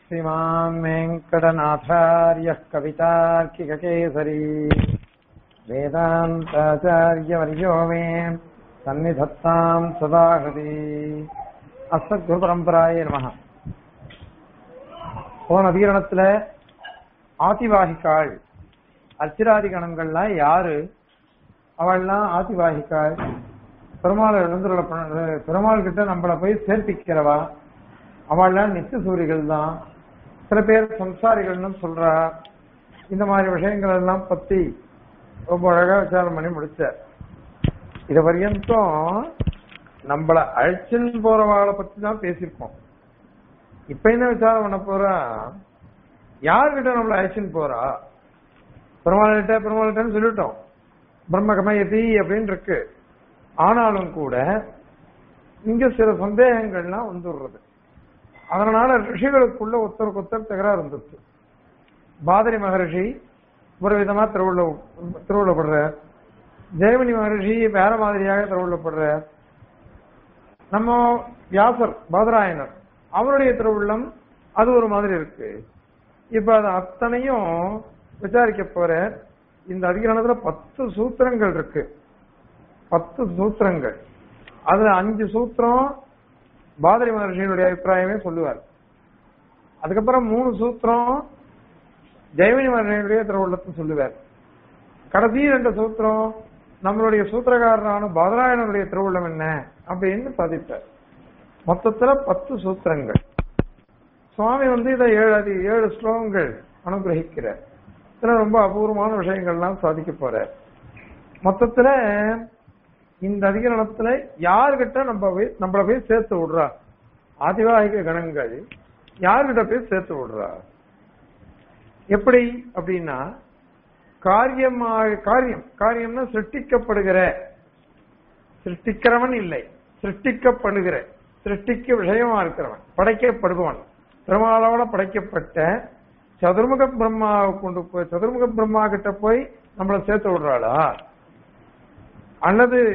श्रीमान् वेङ्कटनाथार्यः कवितार्किककेसरी वेदान्ताचार्यवर्यो मे सन्निधत्ताम् सदा हृदि அஸ்மத்குருபரம்பராய நமக போன அதிகரணத்துல ஆதிவாகிக்காள் அர்ச்சிராதி கணங்கள்லாம் யாரு அவள்லாம் ஆதிவாகிக்காள் பெருமாள் எழுந்துள்ள பெருமாள் கிட்ட நம்மள போய் சேர்ப்பிக்கிறவா அவள்லாம் நித்திய சூரிகள் தான் சில பேர் சம்சாரிகள்னு சொல்றா இந்த மாதிரி விஷயங்கள் எல்லாம் பத்தி ரொம்ப அழகா விசாரம் பண்ணி முடிச்சார் இது வரையந்தும் நம்மள அழைச்சின்னு போறவாளை பத்தி தான் பேசியிருக்கோம் இப்ப என்ன விசாரம் பண்ண போறா யார்கிட்ட நம்மள அழைச்சின்னு போறா பெருமாள்கிட்ட பெருமாள்கிட்டன்னு சொல்லிட்டோம் பிரம்மகமயதி அப்படின்னு இருக்கு ஆனாலும் கூட இங்க சில சந்தேகங்கள்லாம் வந்துடுறது அதனால ரிஷிகளுக்குள்ள ஒருத்தருக்கு ஒருத்தர் தகராறு இருந்துச்சு பாதரி மகரிஷி ஒரு விதமா திருவுள்ள திருவுள்ளப்படுறார் ஜெயமணி மகரிஷி வேற மாதிரியாக திருவுள்ளப்படுறார் நம்ம வியாசர் பாதராயனர் அவருடைய திருவுள்ளம் அது ஒரு மாதிரி இருக்கு இப்ப அது அத்தனையும் விசாரிக்க போற இந்த அதிகரணத்துல பத்து சூத்திரங்கள் இருக்கு பத்து சூத்திரங்கள் அதுல அஞ்சு சூத்திரம் பாதரி மகர்ஷியினுடைய அபிப்பிராயமே சொல்லுவார் அதுக்கப்புறம் மூணு சூத்திரம் ஜெயமணி மகர்ஷியினுடைய திருவுள்ளத்தை சொல்லுவார் கடைசி ரெண்டு சூத்திரம் நம்மளுடைய சூத்திரக்காரனான பாதராயணனுடைய திருவுள்ளம் என்ன அப்படின்னு சாதிப்பார் மொத்தத்துல பத்து சூத்திரங்கள் சுவாமி வந்து இதை ஏழு அதி ஏழு ஸ்லோகங்கள் அனுகிரகிக்கிறார் இதுல ரொம்ப அபூர்வமான விஷயங்கள்லாம் சாதிக்க போறார் மொத்தத்துல இந்த அதிகரணத்துல யாருகிட்ட நம்ம போய் நம்மள போய் சேர்த்து விடுறா ஆதிவாகிக கணங்கள் யாருகிட்ட போய் சேர்த்து விடுறா எப்படி அப்படின்னா காரியமாக காரியம் காரியம்னா சிருஷ்டிக்கப்படுகிற சிருஷ்டிக்கிறவன் இல்லை சிருஷ்டிக்கப்படுகிற சிருஷ்டிக்க விஷயமா இருக்கிறவன் படைக்கப்படுபவன் பெருமாளோட படைக்கப்பட்ட சதுர்முக பிரம்மாவை கொண்டு போய் சதுர்முக பிரம்மா கிட்ட போய் நம்மளை சேர்த்து விடுறாளா அல்லது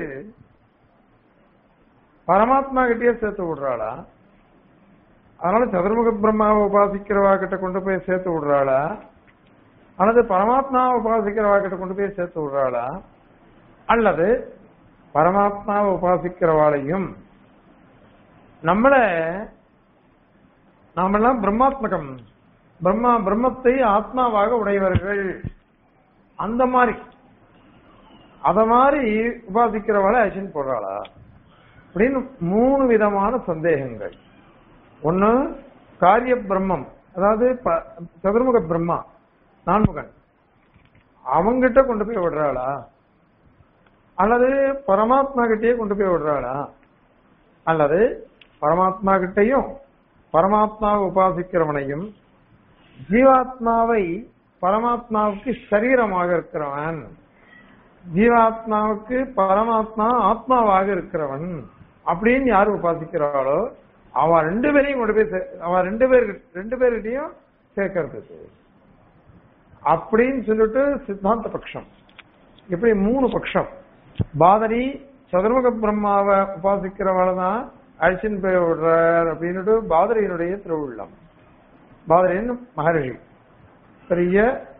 பரமாத்மா கிட்டயே சேர்த்து விடுறாளா அதனால சதுர்முக பிரம்மாவை உபாசிக்கிறவா கிட்ட கொண்டு போய் சேர்த்து விடுறாளா அல்லது பரமாத்மாவை உபாசிக்கிறவா கிட்ட கொண்டு போய் சேர்த்து விடுறாளா அல்லது பரமாத்மாவை உபாசிக்கிறவாளையும் நம்மள நாமெல்லாம் பிரம்மாத்மகம் பிரம்மா பிரம்மத்தை ஆத்மாவாக உடையவர்கள் அந்த மாதிரி அத மாதிரி உபாசிக்கிறவாளை அழிச்சுன்னு போடுறாளா அப்படின்னு மூணு விதமான சந்தேகங்கள் ஒண்ணு காரிய பிரம்மம் அதாவது சதுர்முக பிரம்மா நான்முகன் அவங்கிட்ட கொண்டு போய் விடுறாளா அல்லது பரமாத்மா கிட்டயே கொண்டு போய் விடுறாளா அல்லது பரமாத்மா கிட்டையும் பரமாத்மாவை உபாசிக்கிறவனையும் ஜீவாத்மாவை பரமாத்மாவுக்கு சரீரமாக இருக்கிறவன் ஜீவாத்மாவுக்கு பரமாத்மா ஆத்மாவாக இருக்கிறவன் அப்படின்னு யாரு உபாசிக்கிறாளோ அவ ரெண்டு பேரையும் கொண்டு போய் அவ ரெண்டு பேர் ரெண்டு பேர்கிட்டையும் சேர்க்கறது அப்படின்னு சொல்லிட்டு சித்தாந்த பட்சம் இப்படி மூணு பட்சம் பாதரி சதுர்முக பிரம்மாவை உபாசிக்கிறவளை தான் அழிச்சின் போய் விடுறார் அப்படின்னுட்டு பாதரியினுடைய திருவுள்ளம் பாதரின் மகரிஷி பெரிய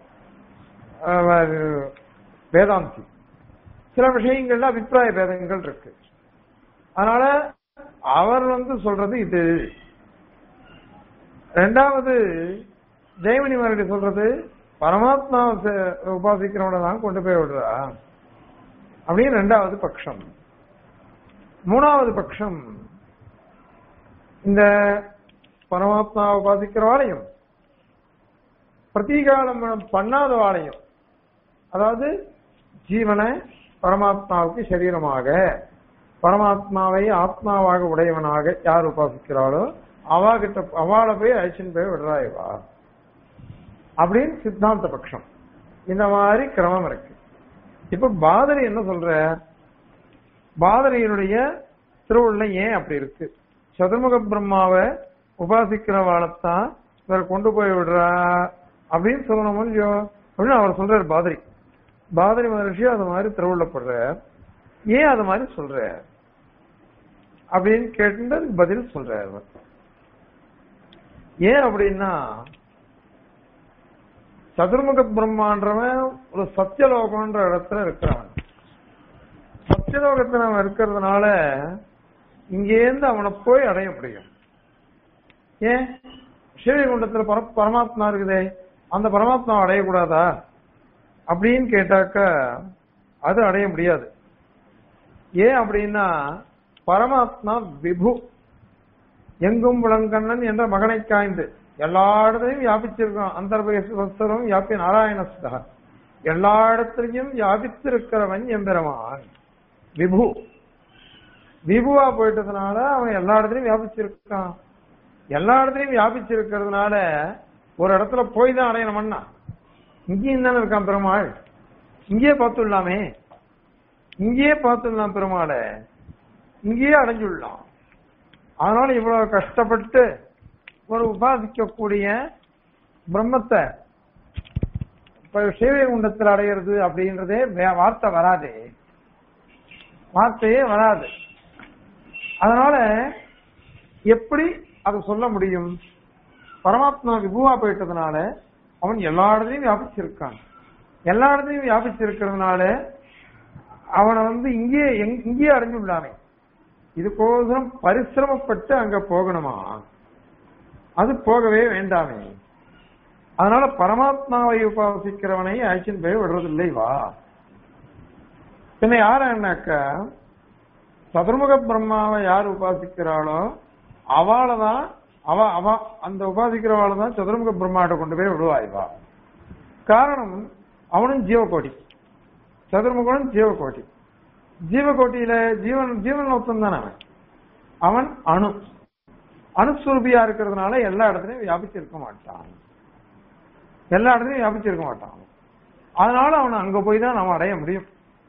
வேதாந்தி சில விஷயங்கள்ல அபிப்பிராய பேதங்கள் இருக்கு அதனால அவர் வந்து சொல்றது இது ரெண்டாவது ஜெயமணி மரடி சொல்றது பரமாத்மா உபாசிக்கிறவனை தான் கொண்டு போய் விடுறா அப்படின்னு ரெண்டாவது பட்சம் மூணாவது பட்சம் இந்த பரமாத்மா உபாசிக்கிறவாளையும் பிரதீகாலம் பண்ணாதவாளையும் அதாவது ஜீவனை பரமாத்மாவுக்கு சரீரமாக பரமாத்மாவை ஆத்மாவாக உடையவனாக யார் உபாசிக்கிறாளோ அவா கிட்ட அவளை போய் அழிச்சின்னு போய் விடுறாய்வா அப்படின்னு சித்தாந்த பட்சம் இந்த மாதிரி கிரமம் இருக்கு இப்ப பாதரி என்ன சொல்ற பாதரியினுடைய திருவுள்ள ஏன் அப்படி இருக்கு சதுர்முக பிரம்மாவை உபாசிக்கிறவாளத்தான் இவர் கொண்டு போய் விடுறா அப்படின்னு சொல்லணும் இல்லையோ அப்படின்னு அவர் சொல்றாரு பாதரி பாதரி மகர்ஷி அது மாதிரி திருவுள்ளப்படுற ஏன் அது மாதிரி சொல்ற அப்படின்னு கேட்டு பதில் சொல்றாரு ஏன் அப்படின்னா சதுர்முக பிரம்மான்றவன் ஒரு சத்தியலோகம்ன்ற இடத்துல இருக்கிறவன் சத்தியலோகத்துல அவன் இருக்கிறதுனால இங்கேருந்து அவனை போய் அடைய முடியும் ஏன் ஸ்ரீவைகுண்டத்துல பர பரமாத்மா இருக்குதே அந்த பரமாத்மா அடையக்கூடாதா அப்படின்னு கேட்டாக்க அது அடைய முடியாது ஏன் அப்படின்னா பரமாத்மா விபு எங்கும் விளங்கண்ணன் என்ற மகனை காய்ந்து எல்லா இடத்துலையும் வியாபிச்சிருக்கான் அந்தர்பயஸ்வரம் வியாபி நாராயணஸ்தா எல்லா இடத்துலையும் வியாபித்திருக்கிறவன் எம்பெருமான் விபு விபுவா போயிட்டதுனால அவன் எல்லா இடத்துலயும் வியாபிச்சிருக்கான் எல்லா இடத்துலயும் வியாபிச்சிருக்கிறதுனால ஒரு இடத்துல போய் தான் அடையணும்னா இங்கேயும் தானே இருக்கான் பெருமாள் இங்கேயே பார்த்துடலாமே இங்கேயே பார்த்துடலாம் பெருமாளை இங்கேயே அடைஞ்சுடலாம் அதனால இவ்வளவு கஷ்டப்பட்டு ஒரு உபாசிக்கக்கூடிய பிரம்மத்தை இப்ப சேவைகுண்டத்தில் அடையிறது அப்படின்றதே வே- வார்த்தை வராதே வார்த்தையே வராது அதனால எப்படி அதை சொல்ல முடியும் பரமாத்மா விபுவா போயிட்டதுனால அவன் எல்லா இடத்துலயும் வியாபிச்சிருக்கான் எல்லா இடத்துலயும் வியாபிச்சிருக்கிறதுனால அவனை வந்து இங்கே எங்- இங்கேயே அடைஞ்சு விடாமே இதுக்கோசரம் பரிசிரமப்பட்டு அங்க போகணுமா அது போகவே வேண்டாமே அதனால பரமாத்மாவை உபாசிக்கிறவனை அழைச்சின்னு போய் விடுறதில்லை வா பின்ன யாருன்னாக்கா சதுர்முக பிரம்மாவை யார் உபாசிக்கிறாளோ அவளை தான் அவ அவ அந்த உபாசிக்கிறவாளை தான் சதுர்முக பிரம்மாட்ட கொண்டு போய் விடுவாய் வா காரணம் அவனும் ஜீவகோடி சதுர்முகனும் ஜீவகோடி ஜீவகோட்டியில ஜீவன் ஜீவன் ஒருத்தன் தானே அவன் அவன் அணு அணுஸ்வரூபியா இருக்கிறதுனால எல்லா இடத்துலயும் வியாபிச்சிருக்க மாட்டான் எல்லா இடத்துலயும் வியாபிச்சிருக்க மாட்டான் அதனால அவன் அங்க போய் தான் நம்ம அடைய முடியும்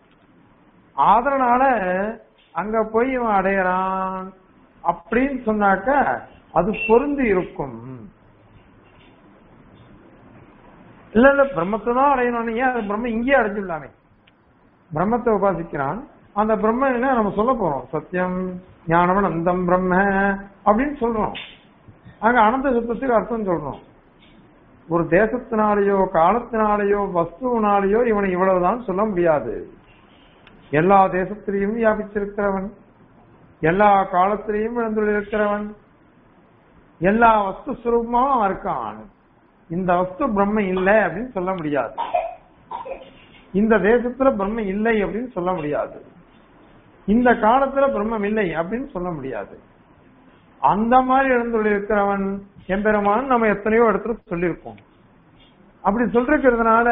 அதனால அங்க போய் இவன் அடையறான் அப்படின்னு சொன்னாக்க அது பொருந்தி இருக்கும் இல்ல இல்ல பிரம்மத்தை தான் அடையணும் ஏன் அது பிரம்ம இங்கேயே அடைஞ்சிடலாமே பிரம்மத்தை உபாசிக்கிறான் அந்த பிரம்ம என்ன நம்ம சொல்ல போறோம் சத்தியம் ஞானவன் அந்தம் பிரம்ம அப்படின்னு சொல்றோம் அங்க அனந்த சத்தத்துக்கு அர்த்தம் சொல்றோம் ஒரு தேசத்தினாலேயோ காலத்தினாலேயோ வஸ்துவினாலேயோ இவனை இவ்வளவுதான் சொல்ல முடியாது எல்லா தேசத்திலையும் வியாபிச்சிருக்கிறவன் எல்லா காலத்திலையும் இருக்கிறவன் எல்லா வஸ்து சுரூபமாவும் அவன் இருக்கான் இந்த வஸ்து பிரம்ம இல்லை அப்படின்னு சொல்ல முடியாது இந்த தேசத்துல பிரம்ம இல்லை அப்படின்னு சொல்ல முடியாது இந்த காலத்துல பிரம்மம் இல்லை அப்படின்னு சொல்ல முடியாது அந்த மாதிரி எழுந்துள்ள இருக்கிறவன் எம்பெருமான் நம்ம எத்தனையோ இடத்துல சொல்லியிருக்கோம் அப்படி சொல்லிருக்கிறதுனால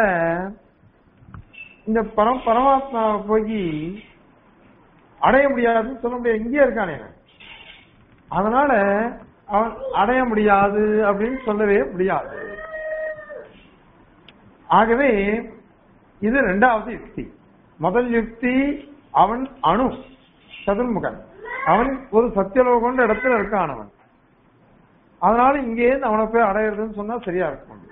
இந்த பரம் பரமாத்மாவை போய் அடைய முடியாதுன்னு சொல்ல முடியாது இங்கே இருக்கானே அவன். அதனால அவன் அடைய முடியாது அப்படின்னு சொல்லவே முடியாது ஆகவே இது ரெண்டாவது யுக்தி முதல் யுக்தி அவன் அணு சதுர்முகன் அவன் ஒரு சத்தியலோகன்ற இடத்துல இருக்கான் அவன் அதனால இங்கே அவனை போய் அடையிறதுன்னு சொன்னா சரியா இருக்கும்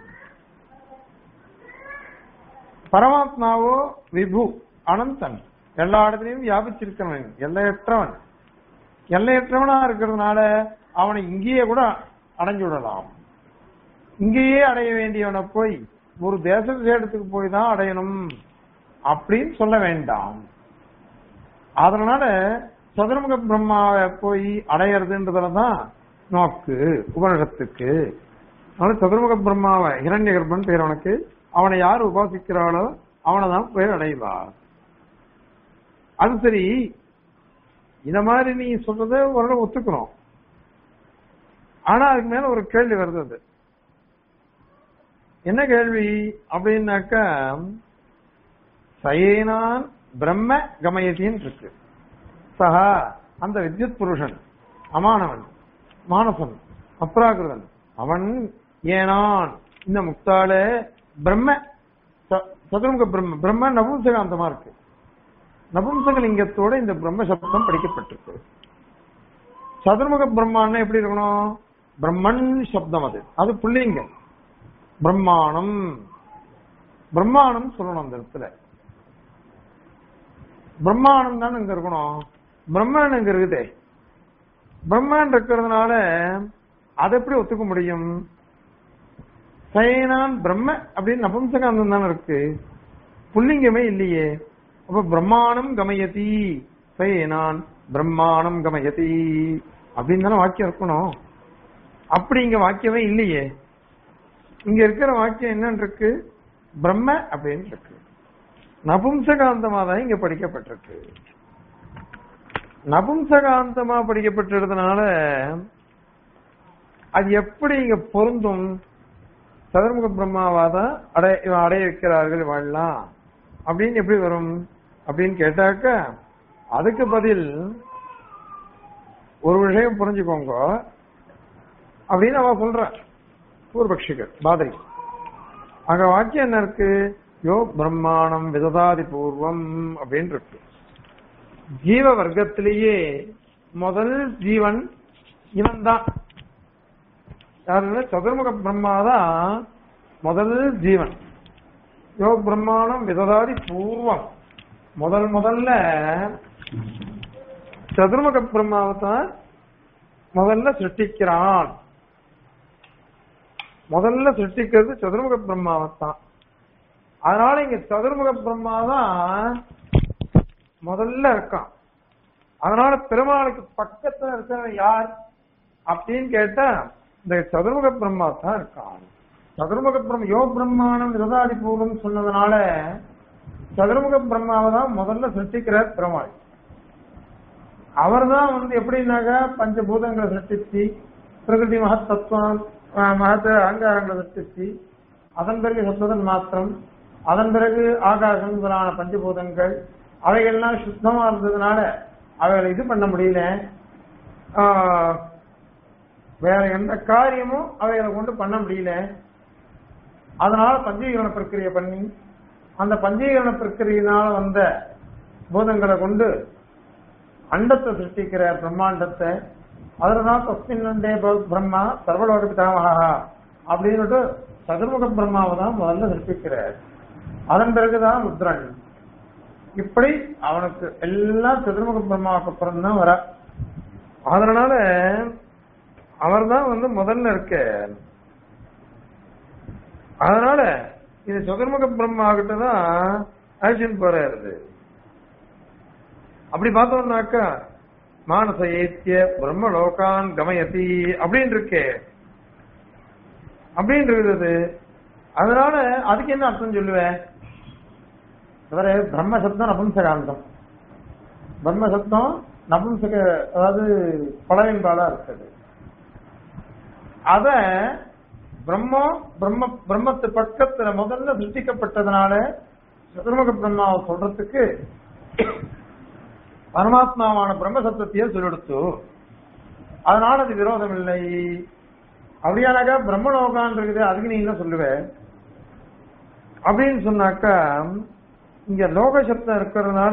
பரமாத்மாவோ விபு அனந்தன் எல்லா இடத்துலயும் வியாபிச்சிருக்கிறவன் எல்லையற்றவன் எல்லையற்றவனா இருக்கிறதுனால அவனை இங்கேயே கூட அடைஞ்சு விடலாம் இங்கேயே அடைய வேண்டியவனை போய் ஒரு தேச விசேடத்துக்கு போய் தான் அடையணும் அப்படின்னு சொல்ல வேண்டாம் அதனால சதுர்முக பிரம்மாவை போய் அடையிறதுன்றதுலதான் நோக்கு உபனிடத்துக்கு அதனால சதுர்முக பிரம்மாவை இரண்ய கர்ப்பன் பேர் அவனுக்கு அவனை யார் உபாசிக்கிறாளோ அவனை தான் போய் அடைவா அது சரி இந்த மாதிரி நீ சொல்றத ஓரளவு ஒத்துக்கணும் ஆனா அதுக்கு மேல ஒரு கேள்வி வருது அது என்ன கேள்வி அப்படின்னாக்கா சயேனான் பிரம்ம கமயத்தின்னு இருக்கு சஹா அந்த வித்யுத் புருஷன் அமானவன் மானசன் அப்ராகிருதன் அவன் ஏனான் இந்த முக்தால பிரம்ம ச- சதுர்முக பிரம்ம பிரம்ம நபும்சகாந்தமா இருக்கு நபும்சகலிங்கத்தோட இந்த பிரம்ம சப்தம் படிக்கப்பட்டிருக்கு சதுர்முக பிரம்மான்னா எப்படி இருக்கணும் பிரம்மன் சப்தம் அது அது புள்ளிங்கம் பிரம்மாணம் பிரம்மாணம் சொல்லணும் அந்த இடத்துல பிரம்மாணம் தானே இங்க இருக்கணும் பிரம்மன் இங்க இருக்குதே பிரம்மன் இருக்கிறதுனால அதை எப்படி ஒத்துக்க முடியும் சயனான் பிரம்ம அப்படின்னு நபும்சகாந்தம் தானே இருக்கு புல்லிங்கமே இல்லையே அப்ப பிரம்மாணம் கமயதி சயனான் பிரம்மாணம் கமயதி அப்படின்னு தானே வாக்கியம் இருக்கணும் அப்படி இங்க வாக்கியமே இல்லையே இங்க இருக்கிற வாக்கியம் என்னன்னு இருக்கு பிரம்ம அப்படின்னு இருக்கு நபும்சகாந்தமா தான் இங்க படிக்கப்பட்டிருக்கு நபும்சகாந்தமா படிக்கப்பட்டிருந்தனால அது எப்படி இங்க பொருந்தும் சதுர்முக பிரம்மாவாதான் அடைய இவன் அடைய வைக்கிறார்கள் வாழலாம் அப்படின்னு எப்படி வரும் அப்படின்னு கேட்டாக்க அதுக்கு பதில் ஒரு விஷயம் புரிஞ்சுக்கோங்க அப்படின்னு அவ சொல்ற பூர்வபக்ஷிகள் பாதரி அங்க வாக்கியம் என்ன இருக்கு யோ பிரம்மாணம் விததாதி பூர்வம் அப்படின்னு இருக்கு ஜீவ வர்க்கத்திலேயே முதல் ஜீவன் இவன் தான் யாருன்னா சதுர்முக பிரம்மாதான் முதல் ஜீவன் யோ பிரம்மாணம் விததாதி பூர்வம் முதல் முதல்ல சதுர்முக பிரம்மாவை தான் முதல்ல சிருஷ்டிக்கிறான் முதல்ல சிருஷ்டிக்கிறது சதுர்முக பிரம்மாவைத்தான் அதனால இங்க சதுர்முக பிரம்மா தான் முதல்ல இருக்கான் அதனால பெருமாளுக்கு பக்கத்துல இருக்கிறவன் யார் அப்படின்னு கேட்டா இந்த சதுர்முக பிரம்மா தான் இருக்கான் சதுர்முக பிரம்ம யோ பிரம்மாணம் விரதாதி பூர்வம் சொன்னதுனால சதுர்முக பிரம்மாவை தான் முதல்ல சிருஷ்டிக்கிறார் பெருமாள் அவர் தான் வந்து எப்படின்னாக்க பஞ்சபூதங்களை சிருஷ்டிச்சு பிரகிருதி மகத் தத்துவம் அஹ், மகத் அகங்காரங்களை சிருஷ்டிச்சு அதன் பிறகு சப்ததன் மாத்திரம் அதன் பிறகு ஆகாசம் முதலான பஞ்சபூதங்கள் அவைகள்லாம் சுத்தமா இருந்ததுனால அவைகளை இது பண்ண முடியல ஆஹ், வேற எந்த காரியமும் அவைகளை கொண்டு பண்ண முடியல அதனால பஞ்சீகரண பிரக்கிரியை பண்ணி அந்த பஞ்சீகரண பிரக்கிரியினால வந்த பூதங்களை கொண்டு அண்டத்தை சிருஷ்டிக்கிற பிரம்மாண்டத்தை அதுலதான் தஸ்மின் அண்டே ப- பிரம்மா சர்வலோக பிதாமகா அப்படின்னுட்டு சதுர்முக பிரம்மாவை தான் முதல்ல சிருஷ்டிக்கிறார் அதன் பிறகுதான் ருத்ரன் இப்படி அவனுக்கு எல்லாம் சதுர்முக பிரம்மாவுக்கு அப்புறம் தான் வர அதனால அவர் தான் வந்து முதல்ல இருக்க அதனால இது சதுர்முக பிரம்மா கிட்ட தான் அழிச்சுன்னு போறாரு அப்படி பார்த்தோம்னாக்கா மானச ஏத்திய பிரம்மலோகான் கமயதி அப்படின்னு இருக்கே அப்படின்னு இருக்குது அதனால அதுக்கு என்ன அர்த்தம் சொல்லுவேன் இவரு பிரம்ம சப்தம் நபும்சகாந்தம் பிரம்ம சப்தம் நபும்சக அதாவது பழவின்பாலா இருக்குது அத பிரம்மம் பிரம்ம பிரம்மத்து பக்கத்துல முதல்ல சிருஷ்டிக்கப்பட்டதுனால சதுர்முக பிரம்மாவை சொல்றதுக்கு பரமாத்மாவான பிரம்ம சப்தத்தையே சொல்லிடுத்து அதனால அது விரோதம் இல்லை அப்படியானாக்கா பிரம்மலோகான் இருக்குது அதுக்கு நீ என்ன சொல்லுவ அப்படின்னு சொன்னாக்கா இங்க லோக சப்தம் இருக்கிறதுனால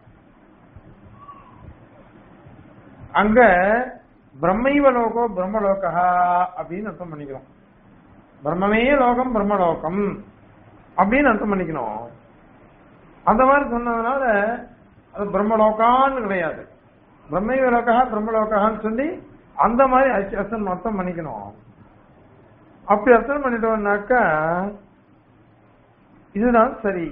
அங்க பிரம்மைவ லோகோ பிரம்மலோகா அப்படின்னு அர்த்தம் பண்ணிக்கிறோம் பிரம்மமே லோகம் பிரம்மலோகம் அப்படின்னு அர்த்தம் பண்ணிக்கணும் அந்த மாதிரி சொன்னதுனால அது பிரம்மலோகான்னு கிடையாது பிரம்மைவ லோகா பிரம்மலோகான்னு சொல்லி அந்த மாதிரி அர்த்த- அர்த்தம் அர்த்தம் பண்ணிக்கணும் அப்படி அர்த்தம் பண்ணிட்டோம்னாக்கா இதுதான் சரி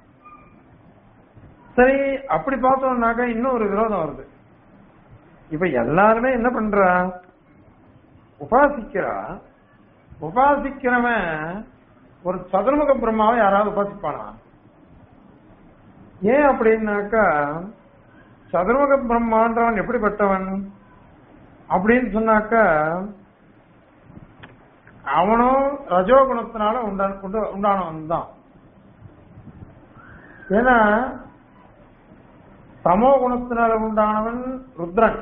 சரி அப்படி பார்த்தோம்னாக்கா இன்னும் ஒரு விரோதம் வருது இப்ப எல்லாருமே என்ன பண்றா உபாசிக்கிறா உபாசிக்கிறவன் ஒரு சதுர்முக பிரம்மாவை யாராவது உபாசிப்பானா ஏன் அப்படின்னாக்கா சதுர்முக பிரம்மான்றவன் எப்படிப்பட்டவன் அப்படின்னு சொன்னாக்கா அவனும் ரஜோகுணத்தினால உண்டான உண்டு- உண்டானவன் தான் ஏன்னா தமோ குணத்தினால உண்டானவன் ருத்ரன்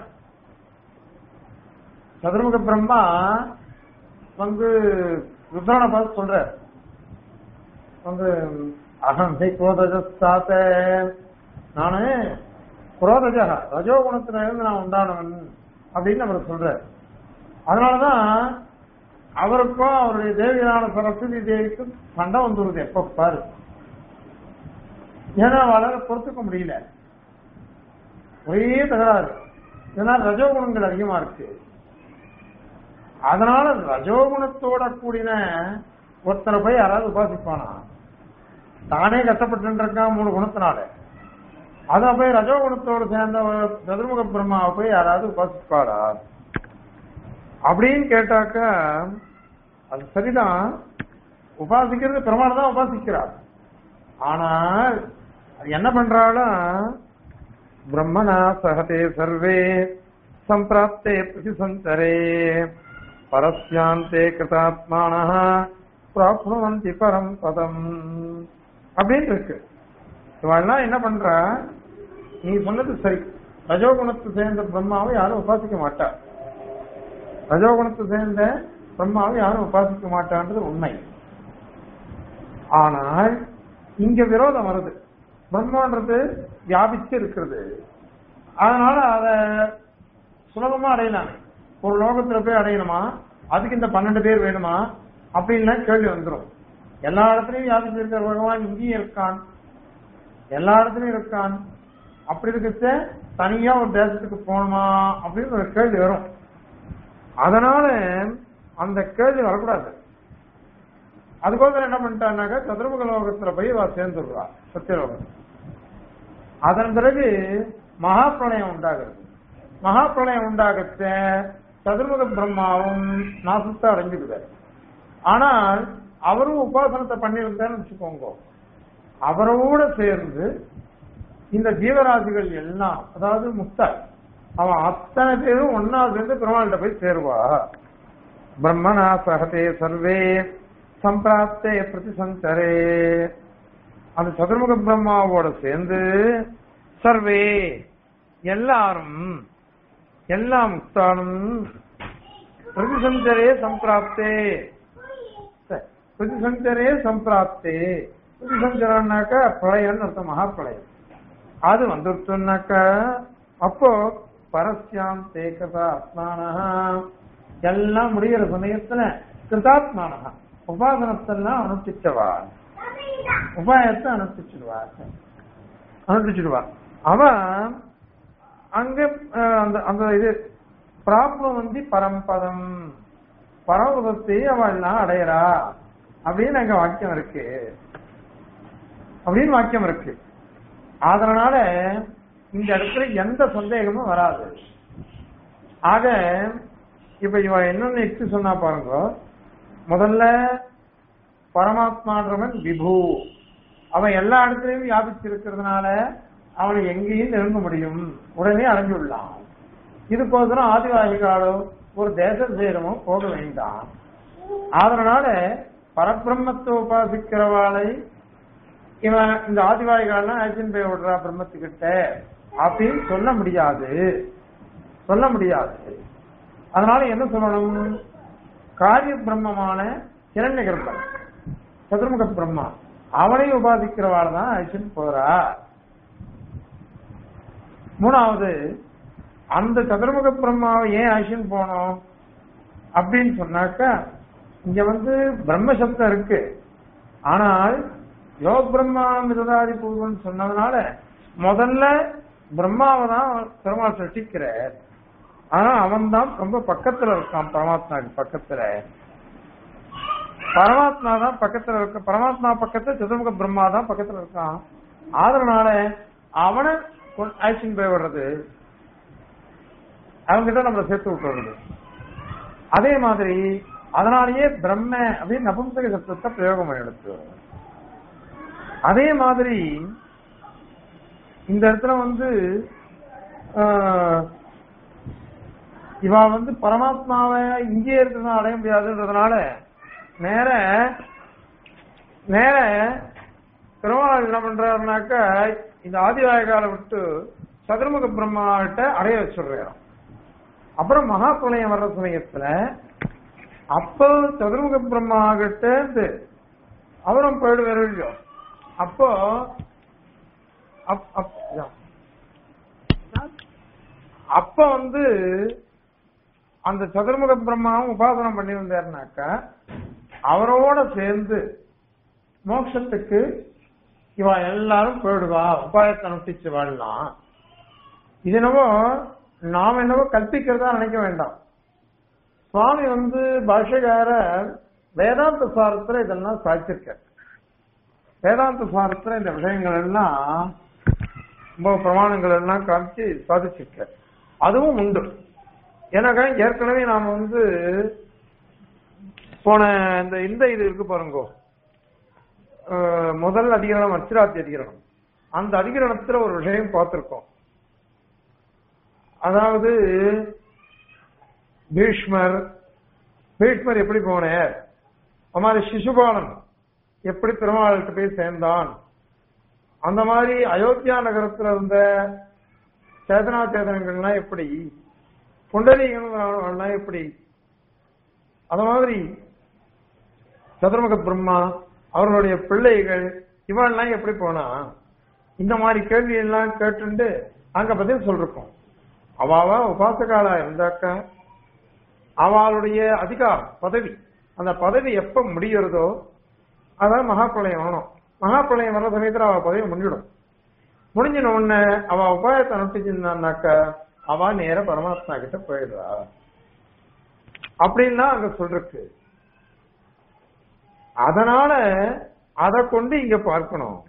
சதுர்முக பிரம்மா வந்து ருத்ரனை பார்த்து சொல்ற வந்து அகம் ஹை குரோதஜாத்த நானு குரோதஜா ரஜோகுணத்தில இருந்து நான் உண்டானவன் அப்படின்னு அவர் சொல்ற அதனாலதான் அவருக்கும் அவருடைய தேவியான சரஸ்வதி தேவிக்கும் சண்டை வந்துருது எப்ப பாரு ஏன்னா அவளால பொறுத்துக்க முடியல ஒரே தகராறு ஏன்னா ரஜோகுணங்கள் அதிகமா இருக்கு அதனால ரஜோகுணத்தோட கூடின ஒருத்தரை போய் யாராவது உபாசிப்பானா தானே கஷ்டப்பட்டு இருக்கான் மூணு குணத்தினால அத போய் ரஜோகுணத்தோட சேர்ந்த ஒரு சதுர்முக பிரம்மாவை போய் யாராவது உபாசிப்பாரா அப்படின்னு கேட்டாக்க அது சரிதான் உபாசிக்கிறது பெருமாள் தான் உபாசிக்கிறார் ஆனால் அது என்ன பண்றாலும் பிரம்மணா சகதே சர்வே சம்பிராப்தே பிரதிசந்தரே பரஸ்யாந்தே கிருதாத்மான பிராப்னுவந்தி பரம் பதம் அப்படின்னு இருக்கு இவெல்லாம் என்ன பண்றா நீ சொன்னது சரி ரஜோகுணத்தை சேர்ந்த பிரம்மாவை யாரும் உபாசிக்க மாட்டா ரஜோகுணத்தை சேர்ந்த பிரம்மாவை யாரும் உபாசிக்க மாட்டான்றது உண்மை ஆனால் இங்க விரோதம் வருது பிரம்மான்றது வியாபிச்சு இருக்கிறது அதனால அத சுலபமா அடையலாம் ஒரு லோகத்துல போய் அடையணுமா அதுக்கு இந்த பன்னெண்டு பேர் வேணுமா அப்படின்லாம் கேள்வி வந்துடும் எல்லா இடத்துலயும் வியாபிச்சு இருக்கிற பகவான் இங்கேயும் இருக்கான் எல்லா இடத்துலயும் இருக்கான் அப்படி இருக்கிற தனியா ஒரு தேசத்துக்கு போகணுமா அப்படின்னு ஒரு கேள்வி வரும் அதனால அந்த கேள்வி வரக்கூடாது அதுக்கோசரம் என்ன பண்ணிட்டான்னாக்கா சதுர்முக லோகத்துல போய் வா சேர்ந்துடுறா சத்தியலோகம் அதன் பிறகு மகா பிரளயம் உண்டாகிறது மகா பிரளயம் உண்டாகத்த சதுர்முக பிரம்மாவும் நாசத்தை அடைஞ்சிருக்காரு ஆனால் அவரும் உபாசனத்தை பண்ணியிருந்தான்னு வச்சுக்கோங்க அவரோட சேர்ந்து இந்த ஜீவராசிகள் எல்லாம் அதாவது முக்தாய் அவன் அத்தனை பேரும் ஒன்னா சேர்ந்து பெருமாள்கிட்ட போய் சேருவா பிரம்மணா சகதே சர்வே சம்பிராப்தே பிரதிசந்தரே அந்த சதுர்முக பிரம்மாவோட சேர்ந்து சர்வே எல்லாரும் எல்லா முக்தானும் பிரதிசந்தரே சம்பிராப்தே பிரதிசந்தரே சம்பிராப்தே பிரதிசந்தரன்னாக்க பிரளயம்னு அர்த்தம் மகா பிரளயம் அது வந்துருச்சுன்னாக்க அப்போ பரஸ்யாம் தேகதா ஆத்மானா எல்லாம் முடிகிற சமயத்துல கிருதாத்மானா உபாசனத்தெல்லாம் அனுஷ்டிச்சவா உபாயத்தை அனுஷ்டிச்சிடுவா அனுஷ்டிச்சிடுவா அவன் அங்க அஹ், அந்த அந்த இது பிராப்ளம் வந்து பரம்பதம் பரமபதத்தை அவள் எல்லாம் அடையறா அப்படின்னு அங்க வாக்கியம் இருக்கு அப்படின்னு வாக்கியம் இருக்கு அதனால இந்த இடத்துல எந்த சந்தேகமும் வராது ஆக இப்ப இவ என்னென்ன யுக்தி சொன்னா பாருங்க முதல்ல பரமாத்மான்றவன் விபு அவன் எல்லா இடத்துலயும் வியாபிச்சிருக்கிறதுனால அவனை எங்கேயும் நெருங்க முடியும் உடனே அடைஞ்சுள்ளான் இதுக்கோசரம் ஆதிவாசிகாலோ ஒரு தேச சேரமோ போக வேண்டாம் அதனால பரபிரம்மத்தை உபாசிக்கிறவாளை இவன் இந்த ஆதிவாய்கள்லாம் அழைச்சின்னு போய் விடுறா பிரம்மத்துக்கிட்ட அப்படின்னு சொல்ல முடியாது சொல்ல முடியாது அதனால என்ன சொல்லணும் காரிய பிரம்மமான இரண்ய கர்ப்பன் சதுர்முக பிரம்மா அவனை உபாதிக்கிறவாள் தான் அழைச்சின்னு போறா மூணாவது அந்த சதுர்முக பிரம்மாவை ஏன் அழைச்சின்னு போனோம் அப்படின்னு சொன்னாக்கா இங்க வந்து பிரம்ம சப்தம் இருக்கு ஆனால் யோக பிரம்மா மிததாதி பூர்வம் சொன்னதுனால முதல்ல பிரம்மாவை தான் பெருமாள் சிருஷ்டிக்கிறார் ஆனா அவன் தான் ரொம்ப பக்கத்துல இருக்கான் பரமாத்மாவுக்கு பக்கத்துல பரமாத்மா தான் பக்கத்துல இருக்க பரமாத்மா பக்கத்துல சதுர்முக பிரம்மா தான் பக்கத்துல இருக்கான் அதனால அவனை ஆக்ஷன் போய் விடுறது அவங்கிட்ட நம்மளை சேர்த்து விட்டுறது அதே மாதிரி அதனாலேயே பிரம்ம அப்படின்னு நபும்சக சப்தத்தை பிரயோகம் எடுத்து அதே மாதிரி இந்த இடத்துல வந்து ஆஹ், இவ வந்து பரமாத்மாவை இங்கே இருக்கிறதா அடைய முடியாதுன்றதுனால நேர நேர திருமணம் என்ன பண்றாருனாக்க இந்த ஆதிவாயகால விட்டு சதுர்முக பிரம்மாவிட்ட அடைய வச்சுடுறாரு அப்புறம் மகா பிரளயம் வர்ற சமயத்துல அப்போ சதுர்முக பிரம்மா கிட்ட இருந்து அவரும் போயிடுவாரு இல்லையோ அப்போ அப்- அப்- யா. அப்ப வந்து அந்த சதுர்முக பிரம்மாவும் உபாசனம் பண்ணியிருந்தாருனாக்கா அவரோட சேர்ந்து மோட்சத்துக்கு இவ எல்லாரும் போயிடுவா உபாயத்தை அனுஷ்டிச்சு வாழலாம் இது என்னவோ நாம் என்னவோ கற்பிக்கிறதா நினைக்க வேண்டாம் சுவாமி வந்து பாஷ்யக்காரர் வேதாந்த சாரத்துல இதெல்லாம் சாதிச்சிருக்கார் வேதாந்த சாரத்துல இந்த விஷயங்கள் எல்லாம் ரொம்ப பிரமாணங்கள் எல்லாம் காமிச்சு சாதிச்சிருக்கார் அதுவும் உண்டு ஏன்னாக்கா ஏற்கனவே நாம வந்து போன இந்த இந்த இது இருக்கு பாருங்கோ அஹ், முதல் அதிகரணம் அச்சிராத்தி அதிகரணம் அந்த அதிகரணத்துல ஒரு விஷயம் பார்த்திருக்கோம் அதாவது பீஷ்மர் பீஷ்மர் எப்படி போனார் அமாரி சிசுபாலன் எப்படி பெருமாள்கிட்ட போய் சேர்ந்தான் அந்த மாதிரி அயோத்தியா நகரத்துல இருந்த சேதனா சேதனங்கள்லாம் எப்படி புண்டரீகன்லாம் எப்படி அந்த மாதிரி சதுர்முக பிரம்மா அவர்களுடைய பிள்ளைகள் இவெல்லாம் எப்படி போனா இந்த மாதிரி கேள்வி எல்லாம் கேட்டுண்டு அங்க பதில் சொல்லிருக்கோம் அவாவ உபாசகாலா இருந்தாக்கா அவளுடைய அதிகாரம் பதவி அந்த பதவி எப்ப முடிகிறதோ அதான் மகாப்பிரளயம் வரணும் மகாப்பிரளயம் வர்ற சமயத்துல அவ பதவி முடிஞ்சிடும் முடிஞ்சின உடனே அவ உபாயத்தை அனுப்பிச்சிருந்தான்னாக்கா அவ நேர பரமாத்மா கிட்ட போயிடுறா அப்படின்லாம் அங்க சொல்றக்கு அதனால அதை கொண்டு இங்க பார்க்கணும்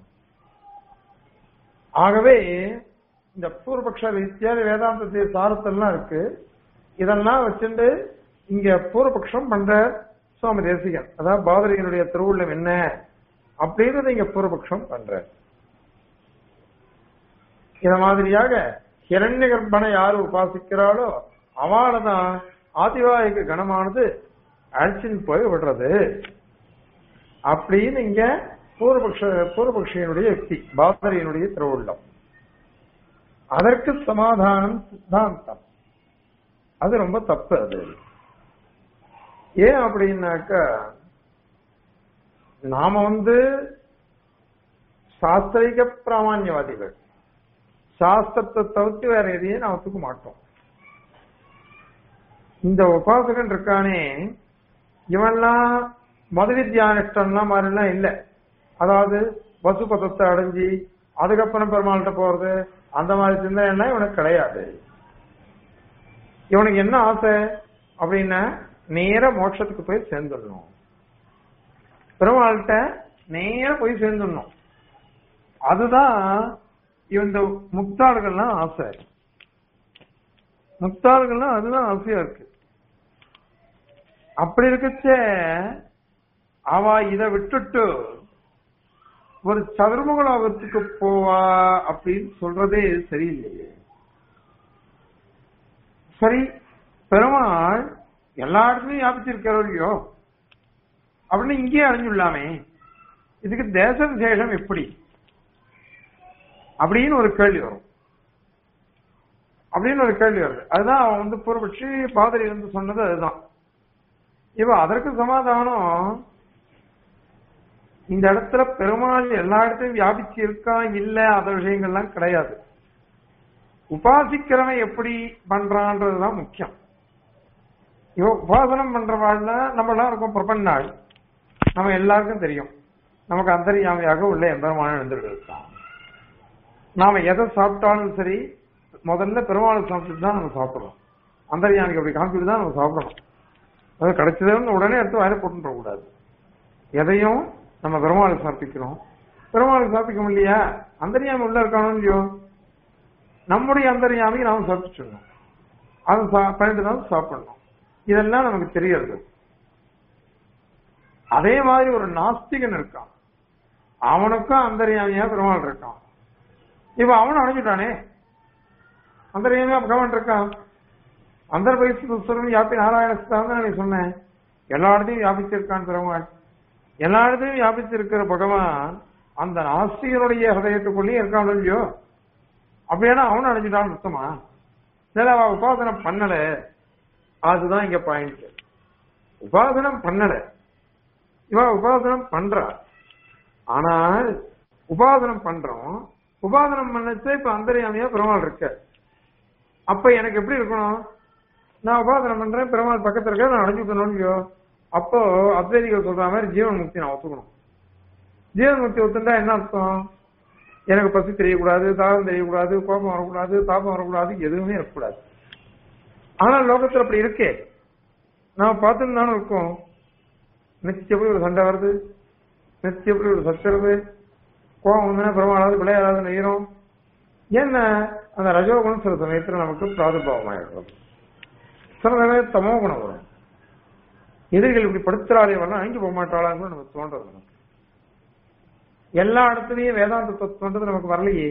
ஆகவே இந்த பூர்வபக்ஷ இத்தியாதி வேதாந்தத்தை சாரத்தெல்லாம் இருக்கு இதெல்லாம் வச்சுட்டு இங்க பூர்வபக்ஷம் பண்ற சுவாமி தேசிகன் அதாவது பாதரியனுடைய திருவுள்ளம் என்ன அப்படின்றத இங்க பூர்வபக்ஷம் பண்ற இத மாதிரியாக ஹிரண்ய கர்ப்பனை யாரு உபாசிக்கிறாளோ அவளதான் ஆதிவாயுக்கு கணமானது அழிச்சின் போய் விடுறது அப்படின்னு இங்க பூர்வபக்ஷ பூர்வபக்ஷியனுடைய யுக்தி பாதரியனுடைய திருவுள்ளம் அதற்கு சமாதானம் சித்தாந்தம் அது ரொம்ப தப்பு அது ஏன் அப்படின்னாக்கா நாம வந்து சாஸ்திரிக பிராமான்யவாதிகள் சாஸ்திரத்தை தவிர்த்து வேற எதையும் நான் ஒத்துக்க மாட்டோம் இந்த உபாசகன் இருக்கானே இவன்லாம் மது வித்யானிஷ்டம்லாம் மாதிரிலாம் இல்லை அதாவது பசுபதத்தை அடைஞ்சி அதுக்கப்புறம் பெருமாள்கிட்ட போறது அந்த மாதிரி சிந்தனை எல்லாம் இவனுக்கு கிடையாது இவனுக்கு என்ன ஆசை அப்படின்னா நேர மோட்சத்துக்கு போய் சேர்ந்துடணும் பெருமாள்கிட்ட நேர போய் சேர்ந்துடணும் அதுதான் இந்த முக்தாள்கள்லாம் ஆசை முக்தாள்கள்லாம் அதுதான் ஆசையா இருக்கு அப்படி இருக்கச்ச அவ இத விட்டுட்டு ஒரு சதுர்முகலோகத்துக்கு போவா அப்படின்னு சொல்றதே சரியில்லையே சரி பெருமாள் எல்லா இடத்துலயும் வியாபிச்சிருக்காரோ இல்லையோ அப்படின்னு இங்கேயே அடைஞ்சுள்ளாமே இதுக்கு தேச விசேஷம் எப்படி அப்படின்னு ஒரு கேள்வி வரும் அப்படின்னு ஒரு கேள்வி வருது அதுதான் அவன் வந்து பூர்வபட்சி பாதிரி வந்து சொன்னது அதுதான் இவ அதற்கு சமாதானம் இந்த இடத்துல பெருமாள் எல்லா இடத்தையும் வியாபிச்சு இருக்கா இல்ல அந்த விஷயங்கள்லாம் கிடையாது உபாசிக்கிறவன் எப்படி பண்றான்றதுதான் முக்கியம் இவ உபாசனம் பண்றவாள்னா நம்ம எல்லாம் இருக்கோம் பிரபன்னாள் நம்ம எல்லாருக்கும் தெரியும் நமக்கு அந்தரியாமையாக உள்ள எம்பெருமான எழுந்துட்டு இருக்கான் நாம எதை சாப்பிட்டாலும் சரி முதல்ல பெருமாள் சாப்பிட்டு தான் நம்ம சாப்பிடுறோம் அந்தரியாமிக்கு அப்படி காமிச்சிட்டு தான் நம்ம சாப்பிடணும் அது கிடைச்சதுன்னு உடனே எடுத்து வாயில போட்டுற கூடாது எதையும் நம்ம பெருமாளுக்கு சமர்ப்பிக்கிறோம் பெருமாளுக்கு சமர்ப்பிக்க இல்லையா அந்தரியாமி உள்ள இருக்கானோ இல்லையோ நம்முடைய அந்தரியாமி நாம சமர்ப்பிச்சிடணும் அது சா- பண்ணிட்டு தான் சாப்பிடணும் இதெல்லாம் நமக்கு தெரியறது அதே மாதிரி ஒரு நாஸ்திகன் இருக்கான் அவனுக்கும் அந்தரியாமியா பெருமாள் இருக்கான் இப்ப அவனும் அடைஞ்சிட்டானே அந்தரியாமியா பகவான் இருக்கான் அந்த வயசு யாப்பி நாராயணஸ்தான் தான் நீ சொன்னேன் எல்லா இடத்தையும் வியாபிச்சிருக்கான் பெருமாள் எல்லா இடத்தையும் வியாபிச்சிருக்கிற பகவான் அந்த நாஸ்திகனுடைய ஹதயத்துக்குள்ளேயும் இருக்கான் இல்லையோ அப்படியானா அவனும் அடைஞ்சிட்டான்னு அர்த்தமா சரி அவ உபாசனம் பண்ணல அதுதான் இங்க பாயிண்ட் உபாசனம் பண்ணல இவ உபாசனம் பண்றா ஆனால் உபாசனம் பண்றோம் உபாசனம் பண்ணச்சே இப்ப அந்தரியாமையா பெருமாள் இருக்க அப்ப எனக்கு எப்படி இருக்கணும் நான் உபாசனம் பண்றேன் பெருமாள் பக்கத்துல இருக்க நான் அடைஞ்சுக்கணும் இல்லையோ அப்போ அத்வைதிகள் சொல்ற மாதிரி ஜீவன் முக்தி நான் ஒத்துக்கணும் ஜீவன் முக்தி ஒத்துண்டா என்ன அர்த்தம் எனக்கு பசி தெரியக்கூடாது தாகம் தெரியக்கூடாது கோபம் வரக்கூடாது தாபம் வரக்கூடாது எதுவுமே இருக்கக்கூடாது ஆனால் லோகத்துல அப்படி இருக்கே நான் பார்த்துட்டு தானே இருக்கோம் நிச்சயப்படி ஒரு சண்டை வருது நிச்சயப்படி ஒரு சச்சரவு கோபம் வந்தா பெருமாளாவது விளையாடாது நெய்கிறோம் ஏன்னா அந்த ரஜோகுணம் சில சமயத்துல நமக்கு பிராதுபாவமாயிடுறது சில சமயம் தமோ குணம் வரும் எதிரிகள் இப்படி படுத்துறாளே வரலாம் அங்கே போக மாட்டாளான்னு கூட நமக்கு தோன்றது நமக்கு எல்லா இடத்துலயும் வேதாந்த தத்துவன்றது நமக்கு வரலையே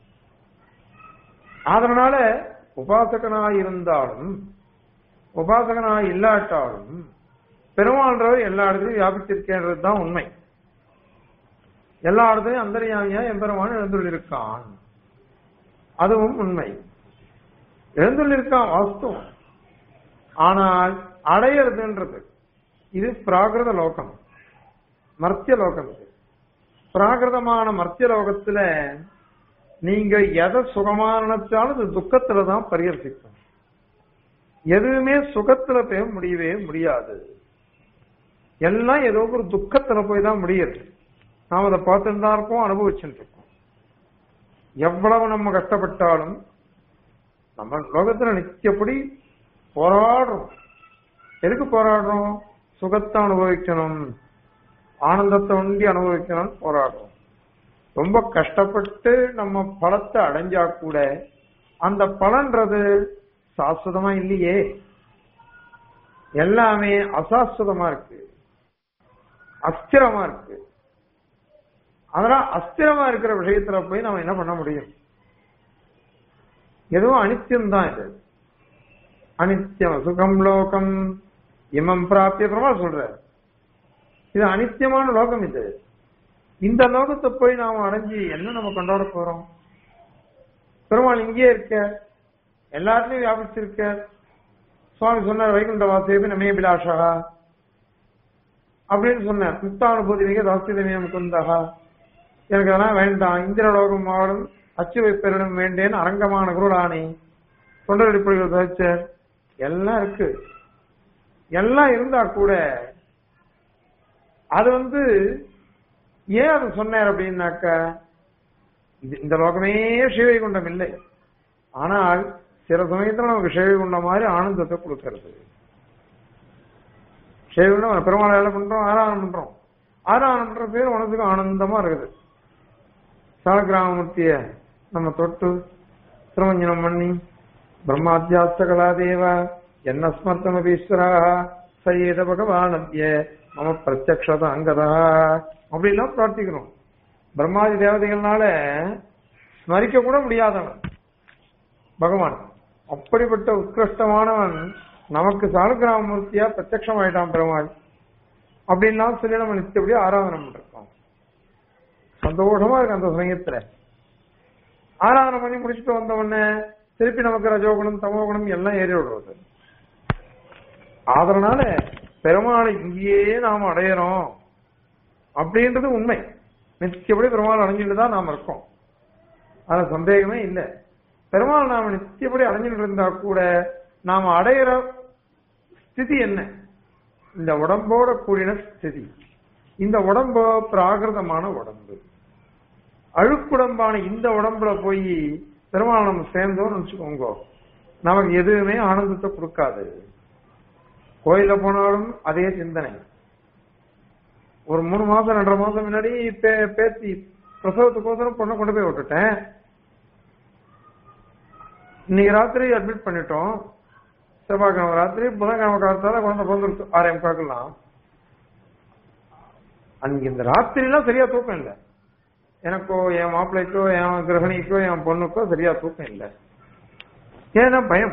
அதனால உபாசகனாய் இருந்தாலும் உபாசகனாய் இல்லாட்டாலும் பெருமாள்ன்றவர் எல்லா இடத்துலயும் வியாபித்திருக்கின்றது தான் உண்மை எல்லா இடத்துலயும் அந்தரியாமியா எம்பெருமான் எழுந்துள்ளிருக்கான் அதுவும் உண்மை எழுந்துள்ளிருக்கான் வாஸ்தவம் ஆனால் அடையிறதுன்றது இது பிராகிருத லோகம் மர்த்திய லோகம் இது பிராகிருதமான மர்த்திய லோகத்துல நீங்க எதை சுகமா நினைச்சாலும் அது துக்கத்துல தான் பரிகரிக்கும் எதுவுமே சுகத்துல போய் முடியவே முடியாது எல்லாம் ஏதோ ஒரு துக்கத்துல போய் தான் முடியுது நாம் அதை பார்த்துட்டு தான் இருக்கோம் அனுபவிச்சுட்டு இருக்கோம் எவ்வளவு நம்ம கஷ்டப்பட்டாலும் நம்ம லோகத்துல நிச்சயப்படி போராடுறோம் எதுக்கு போராடுறோம் சுகத்தை அனுபவிக்கணும் ஆனந்தத்தை ஒண்டி அனுபவிக்கணும் போராடுறோம் ரொம்ப கஷ்டப்பட்டு நம்ம பலத்தை அடைஞ்சா கூட அந்த பலன்றது சாஸ்வதமா இல்லையே எல்லாமே அசாஸ்வதமா இருக்கு அஸ்திரமா இருக்கு அதனால அஸ்திரமா இருக்கிற விஷயத்துல போய் நம்ம என்ன பண்ண முடியும் எதுவும் அனித்தியம் தான் இது அனித்தியம் சுகம் லோகம் இமம் பிராப்திய பிரமா சொல்ற இது அனித்தியமான லோகம் இது இந்த லோகத்தை போய் நாம அடைஞ்சு என்ன நம்ம கொண்டாட போறோம் பெருமாள் இங்கேயே இருக்க எல்லாத்துலயும் வியாபிச்சிருக்க சுவாமி சொன்னார் வைகுண்ட வாசேபி நமே பிலாஷா அப்படின்னு சொன்னார் முக்தானுபூதி மிக தாஸ்திதமே முகுந்தகா எனக்கு அதெல்லாம் வேண்டாம் இந்திரலோகம் ஆளும் அச்சுவை பெருடும் வேண்டேன் அரங்கமான குருடானே தொண்டர் அடிப்படைகள் சதிச்சார் எல்லாம் இருக்கு எல்லாம் இருந்தா கூட அது வந்து ஏன் அது சொன்னார் அப்படின்னாக்க இது- இந்த லோகமே சிவைகுண்டம் இல்லை ஆனால் சில சமயத்துல நமக்கு சிவைகுண்டம் மாதிரி ஆனந்தத்தை கொடுக்கிறது சிவைகுண்டம் பெருமாள் வேலை பண்றோம் ஆராதனம் பண்றோம் ஆராதனம் பண்ற பேர் மனசுக்கு ஆனந்தமா இருக்குது சாலகிராமமூர்த்திய நம்ம தொட்டு திருமஞ்சனம் பண்ணி பிரம்மாத்தியாஸ்த கலாதேவ என்ன ஸ்மர்த்தமபீஸ்வரா சையத பகவானத்ய மம பிரத்யக்ஷத அங்கதா அப்படிலாம் பிரார்த்திக்கிறோம் பிரம்மாதி தேவதைகள்னால ஸ்மரிக்க கூட முடியாதவன் பகவான் அப்படிப்பட்ட உத்கிருஷ்டமானவன் நமக்கு சாலகிராமமூர்த்தியா பிரத்யக்ஷம் ஆயிட்டான் பெருமாள் அப்படின்லாம் சொல்லி நம்ம நிச்சயப்படி ஆராதனை பண்ணிருக்கோம் சந்தோஷமா இருக்கு அந்த சமயத்துல ஆராதனை பண்ணி முடிச்சுட்டு வந்த உடனே திருப்பி நமக்கு ரஜோகுணம் தமோகுணம் எல்லாம் ஏறி விடுறது அதனால பெருமாளை இங்கேயே நாம் அடையிறோம் அப்படின்றது உண்மை நிச்சயப்படி பெருமாள் அடைஞ்சிட்டு தான் நாம் இருக்கோம் அது சந்தேகமே இல்லை பெருமாள் நாம நிச்சயப்படி அடைஞ்சிட்டு இருந்தா கூட நாம அடையிற ஸ்திதி என்ன இந்த உடம்போட கூடின ஸ்திதி இந்த உடம்பு பிராகிருதமான உடம்பு அழுக்குடம்பான இந்த உடம்புல போய் பெருமாள் நம்ம சேர்ந்தோம்னு வச்சுக்கோங்க நமக்கு எதுவுமே ஆனந்தத்தை கொடுக்காது கோயில போனாலும் அதே சிந்தனை ஒரு மூணு மாசம் ரெண்டரை மாசம் முன்னாடி பே- பேத்தி பிரசவத்துக்கோசரம் பொண்ணை கொண்டு போய் விட்டுட்டேன் இன்னைக்கு ராத்திரி அட்மிட் பண்ணிட்டோம் செவ்வாய்க்கிழமை ராத்திரி புதன்கிழமை காலத்தால குழந்தை பிறந்துருக்கு ஆறே முக்காக்கெல்லாம் அன்னைக்கு இந்த ராத்திரிலாம் சரியா தூக்கம் இல்லை எனக்கோ என் மாப்பிள்ளைக்கோ என் கிரகணிக்கோ என் பொண்ணுக்கோ சரியா தூக்கம் இல்லை ஏன்னா பயம்